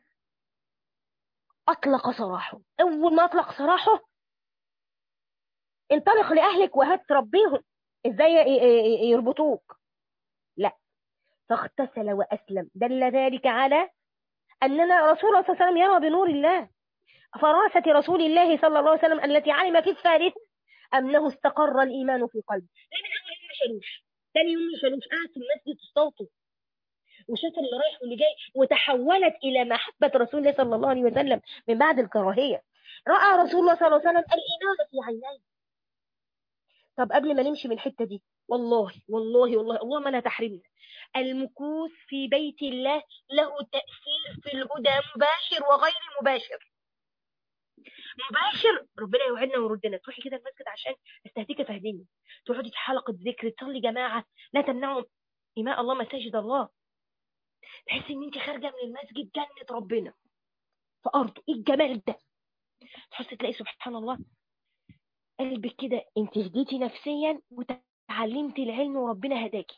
اطلق سراحه اول ما اطلق سراحه انطلق لاهلك وهات تربيهم ازاي يربطوك لا فاغتسل وأسلم دل ذلك على أننا رسول الله صلى الله عليه وسلم يرى بنور الله فراسة رسول الله صلى الله عليه وسلم التي علم في الثالث أنه استقر الإيمان في قلبه لا من أول يوم ما شالوش ثاني يوم ما شالوش قاعد في المسجد صوته وشاف اللي رايح واللي جاي وتحولت إلى محبة رسول الله صلى الله عليه وسلم من بعد الكراهية رأى رسول الله صلى الله عليه وسلم الإيمان في عينيه طب قبل ما نمشي من الحتة دي والله والله والله اللهم لا تحرمنا المكوث في بيت الله له تأثير في الهدى مباشر وغير مباشر مباشر ربنا يوعدنا ويردنا تروحي كده المسجد عشان استهديك تهديني تقعدي في حلقة ذكر تصلي جماعة لا تمنعوا إماء الله مساجد الله تحسي ان انت خارجة من المسجد جنة ربنا في أرضه ايه الجمال ده تحسي تلاقي سبحان الله قلبك كده انت هديتي نفسيا وتعلمتي العلم وربنا هداكي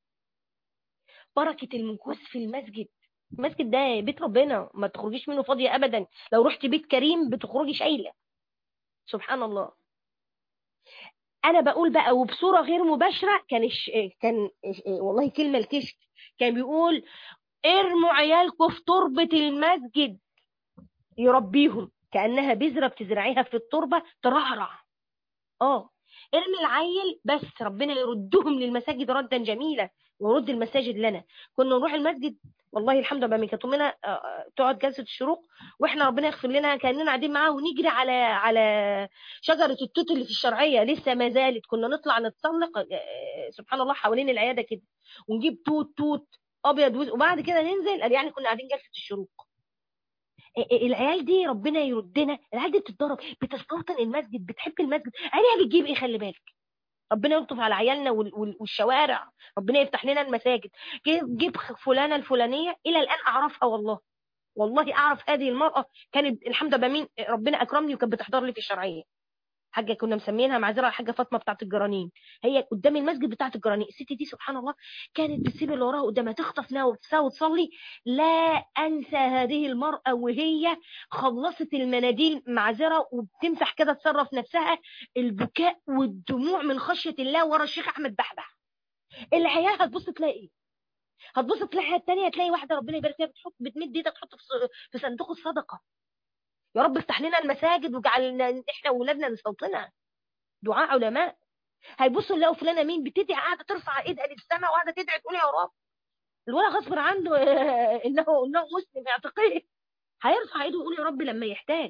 بركة المكوس في المسجد المسجد ده بيت ربنا ما تخرجيش منه فاضية أبدا لو رحت بيت كريم بتخرجي شايلة سبحان الله أنا بقول بقى وبصورة غير مباشرة كان الش... كان والله كلمة الكشك كان بيقول ارموا عيالكم في تربة المسجد يربيهم كأنها بذرة بتزرعيها في التربة ترعرع اه ارمي العيل بس ربنا يردهم للمساجد ردا جميلا ورد المساجد لنا كنا نروح المسجد والله الحمد لله كانت امنا تقعد جلسه الشروق واحنا ربنا يغفر لنا كاننا قاعدين معاها ونجري على على شجره التوت اللي في الشرعيه لسه ما زالت كنا نطلع نتسلق سبحان الله حوالين العياده كده ونجيب توت توت ابيض وبعد كده ننزل يعني كنا قاعدين جلسه الشروق العيال دي ربنا يردنا العيال دي بتتضرب بتستوطن المسجد بتحب المسجد عيالها بتجيب ايه خلي بالك ربنا يلطف على عيالنا والشوارع ربنا يفتح لنا المساجد جيب فلانه الفلانيه الى الان اعرفها والله والله اعرف هذه المراه كانت الحمد لله مين ربنا اكرمني وكانت بتحضر لي في الشرعيه حاجه كنا مسمينها معذره الحاجه فاطمه بتاعه الجرانين هي قدام المسجد بتاعه الجرانين الست دي سبحان الله كانت بتسيب اللي وراها قدامها تخطف نفسها وتصلي لا انسى هذه المراه وهي خلصت المناديل معذره وبتمسح كده تصرف نفسها البكاء والدموع من خشيه الله ورا الشيخ احمد بحبح العيال هتبص تلاقي ايه هتبص تلاقي الثانيه تلاقي واحده ربنا يبارك فيها بتحط بتمد ايدها تحط في صندوق الصدقه يا رب افتح لنا المساجد وجعلنا احنا واولادنا نستوطنها دعاء علماء هيبصوا يلاقوا فلانه مين بتدعي قاعده ترفع ايدها للسماء وقاعده تدعي تقول يا رب الولد غصب عنه انه انه مسلم اعتقيه هيرفع ايده ويقول يا رب لما يحتاج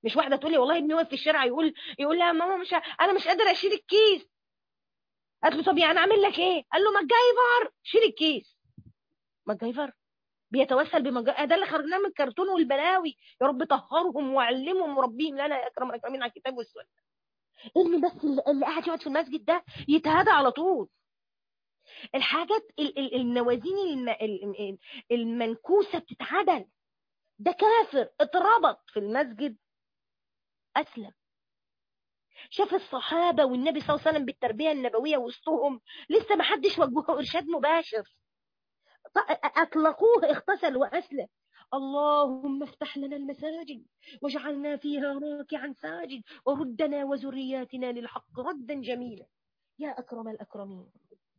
مش واحده تقول لي والله ابني واقف في الشارع يقول يقول لها ماما مش ه... انا مش قادر اشيل الكيس قالت له طب يعني اعمل لك ايه قال له ماجايفر شيل الكيس ماجايفر بيتوسل بمجا ده اللي خرجناه من الكرتون والبلاوي يا رب طهرهم وعلمهم وربيهم لنا يا اكرم الاكرمين على الكتاب والسنه ابني بس اللي قاعد يقعد في المسجد ده يتهدى على طول الحاجات ال ال النوازين الم ال المنكوسة بتتعدل ده كافر اتربط في المسجد أسلم شاف الصحابة والنبي صلى الله عليه وسلم بالتربية النبوية وسطهم لسه ما حدش وجهه إرشاد مباشر أطلقوه اغتسل وأسلم اللهم افتح لنا المساجد واجعلنا فيها راكعا ساجد وردنا وذرياتنا للحق ردا جميلا يا أكرم الأكرمين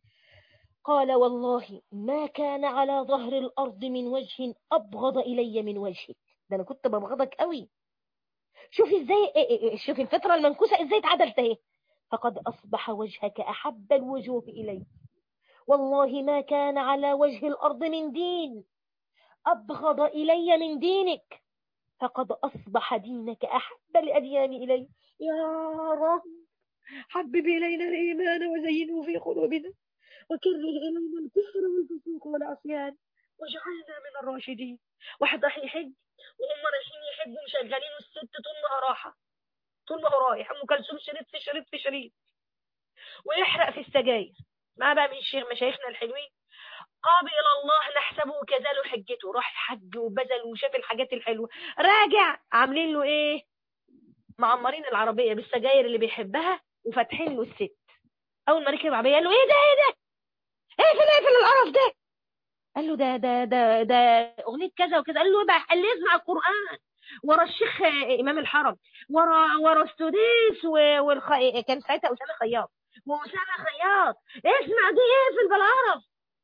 قال والله ما كان على ظهر الأرض من وجه أبغض إلي من وجهك ده أنا كنت ببغضك قوي شوفي ازاي شوفي الفطرة المنكوسة ازاي اتعدلت اهي فقد أصبح وجهك أحب الوجوه إلي والله ما كان على وجه الأرض من دين أبغض إلي من دينك فقد أصبح دينك أحب الأديان إلي يا رب حبب إلينا الإيمان وزينه في قلوبنا وكره إلينا الكفر والفسوق والعصيان واجعلنا من الراشدين واحد راح يحج وهم رايحين يحجوا مشغلين الست طول ما راحة طول ما هو رايح ام كلثوم شريط في شريط في شريط ويحرق في السجاير ما بقى من الشيخ مشايخنا الحلوين قابل الله نحسبه كذلك حجته راح حج وبذل وشاف الحاجات الحلوة راجع عاملين له ايه معمرين العربية بالسجاير اللي بيحبها وفاتحين له الست اول ما ركب العربية قال له ايه ده ايه ده اقفل اقفل القرف ده قال له ده ده ده ده اغنيه كذا وكذا قال له بقى قال لي اسمع القران ورا الشيخ امام الحرم ورا ورا السديس والخ... كان ساعتها اسامه خياط واسامه خياط اسمع دي اقفل بالقرف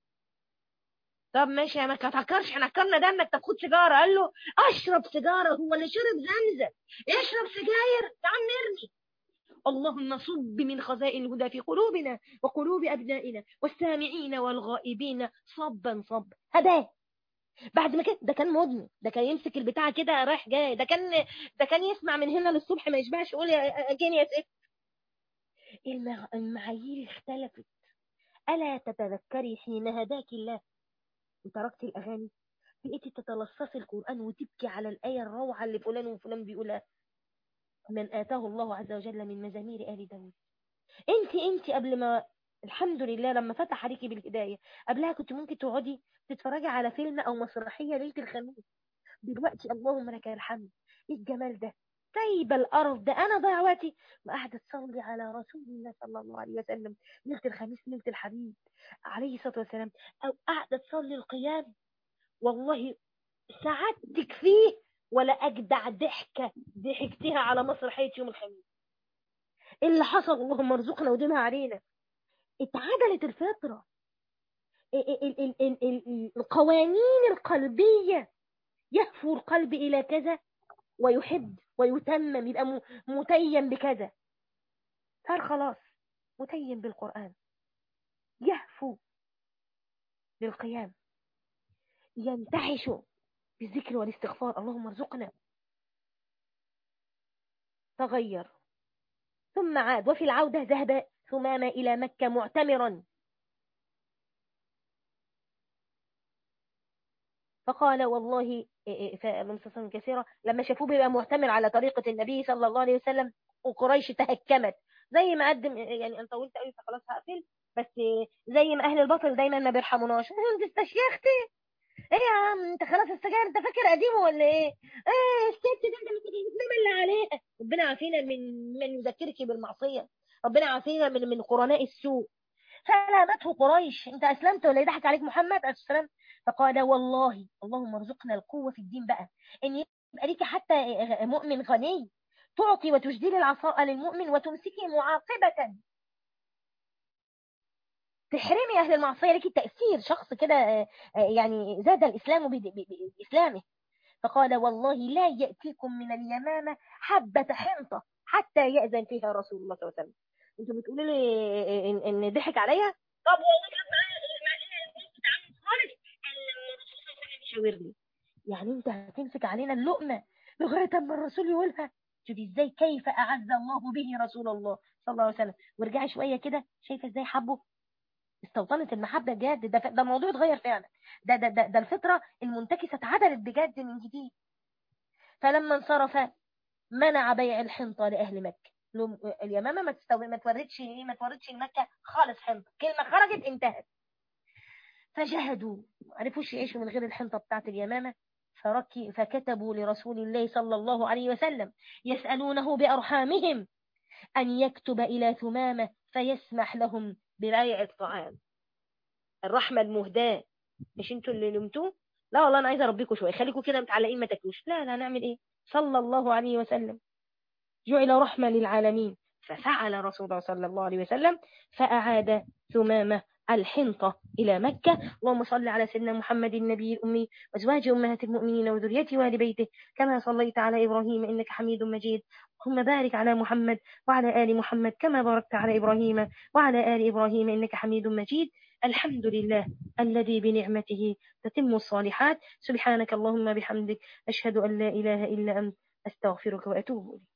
طب ماشي ما تفكرش احنا كنا ده انك تاخد سيجاره قال له اشرب سيجاره هو اللي شرب زمزم اشرب سجاير يا عم ارمي اللهم صب من خزائن الهدى في قلوبنا وقلوب أبنائنا والسامعين والغائبين صبا صب هداه بعد ما كده ده كان مدمن ده كان يمسك البتاع كده رايح جاي ده كان ده كان يسمع من هنا للصبح ما يشبعش يقول اجيني يا ست المعايير اختلفت ألا تتذكري حين هداك الله وتركت الأغاني بقيتي تتلصصي القرآن وتبكي على الآية الروعة اللي فلان وفلان بيقولها من آتاه الله عز وجل من مزامير آل داود انت انت قبل ما الحمد لله لما فتح عليكي بالهداية قبلها كنت ممكن تقعدي تتفرجي على فيلم أو مسرحية ليلة الخميس دلوقتي اللهم لك الحمد ايه الجمال ده سايبة الأرض ده أنا ضيع وقتي وقاعدة تصلي على رسول الله صلى الله عليه وسلم ليلة الخميس ليلة الحبيب عليه الصلاة والسلام أو قاعدة تصلي القيام والله سعادتك فيه ولا أجدع ضحكة ضحكتها على مسرحية يوم الخميس اللي حصل اللهم ارزقنا وديمها علينا اتعدلت الفطرة القوانين القلبية يهفو القلب إلى كذا ويحب ويتمم يبقى متيم بكذا صار خلاص متيم بالقرآن يهفو للقيام ينتعش بالذكر والاستغفار اللهم ارزقنا تغير ثم عاد وفي العودة ذهب ثمامة إلى مكة معتمرا فقال والله فالمسلسل كثيرة لما شافوه بيبقى معتمر على طريقة النبي صلى الله عليه وسلم وقريش تهكمت زي ما قدم يعني أنا طولت قوي فخلاص هقفل بس زي ما أهل الباطل دايما ما بيرحموناش انت استشيختي ايه يا عم انت خلاص السجاير انت فاكر قديمه ولا ايه ايه الست دي انت بتنام اللي عليها ربنا عافينا من من يذكرك بالمعصيه ربنا عافينا من من قرناء السوء فلامته قريش انت اسلمت ولا يضحك عليك محمد عليه السلام فقال والله اللهم ارزقنا القوه في الدين بقى ان يبقى ليك حتى مؤمن غني تعطي وتجدي العصاء للمؤمن وتمسكي معاقبه تحرمي أهل المعصية لك تأثير شخص كده يعني زاد الإسلام بإسلامه فقال والله لا يأتيكم من اليمامة حبة حنطة حتى يأذن فيها رسول الله صلى الله عليه وسلم انتوا بتقولوا لي إن, إن ضحك عليا طب والله كانت معايا بتعامل خالص الرسول صلى الله عليه وسلم يشاور لي يعني انت هتمسك علينا اللقمة لغاية اما الرسول يقولها شوفي ازاي كيف اعز الله به رسول الله صلى الله عليه وسلم وارجعي شويه كده شايفه ازاي حبه استوطنت المحبه بجد ده ده الموضوع اتغير فعلا ده ده ده, ده الفطره المنتكسه اتعدلت بجد من جديد فلما انصرف منع بيع الحنطه لاهل مكه اليمامه ما تستوي ما توردش ايه ما توردش لمكه خالص حنطه كلمه خرجت انتهت فجهدوا ما عرفوش يعيشوا من غير الحنطه بتاعت اليمامه فركي فكتبوا لرسول الله صلى الله عليه وسلم يسألونه بأرحامهم أن يكتب إلى ثمامة فيسمح لهم ببيع الطعام الرحمة المهداة مش انتوا اللي لمتوه لا والله أنا عايزة أربيكم شوية خليكم كده متعلقين ما تاكلوش لا لا نعمل إيه صلى الله عليه وسلم جعل رحمة للعالمين ففعل رسول الله صلى الله عليه وسلم فأعاد ثمامة الحنطة إلى مكة اللهم صل على سيدنا محمد النبي الأمي وأزواج أمهات المؤمنين وذريته وآل بيته كما صليت على إبراهيم إنك حميد مجيد اللهم بارك على محمد وعلى آل محمد كما باركت على إبراهيم وعلى آل إبراهيم إنك حميد مجيد الحمد لله الذي بنعمته تتم الصالحات سبحانك اللهم بحمدك أشهد أن لا إله إلا أنت أستغفرك وأتوب إليك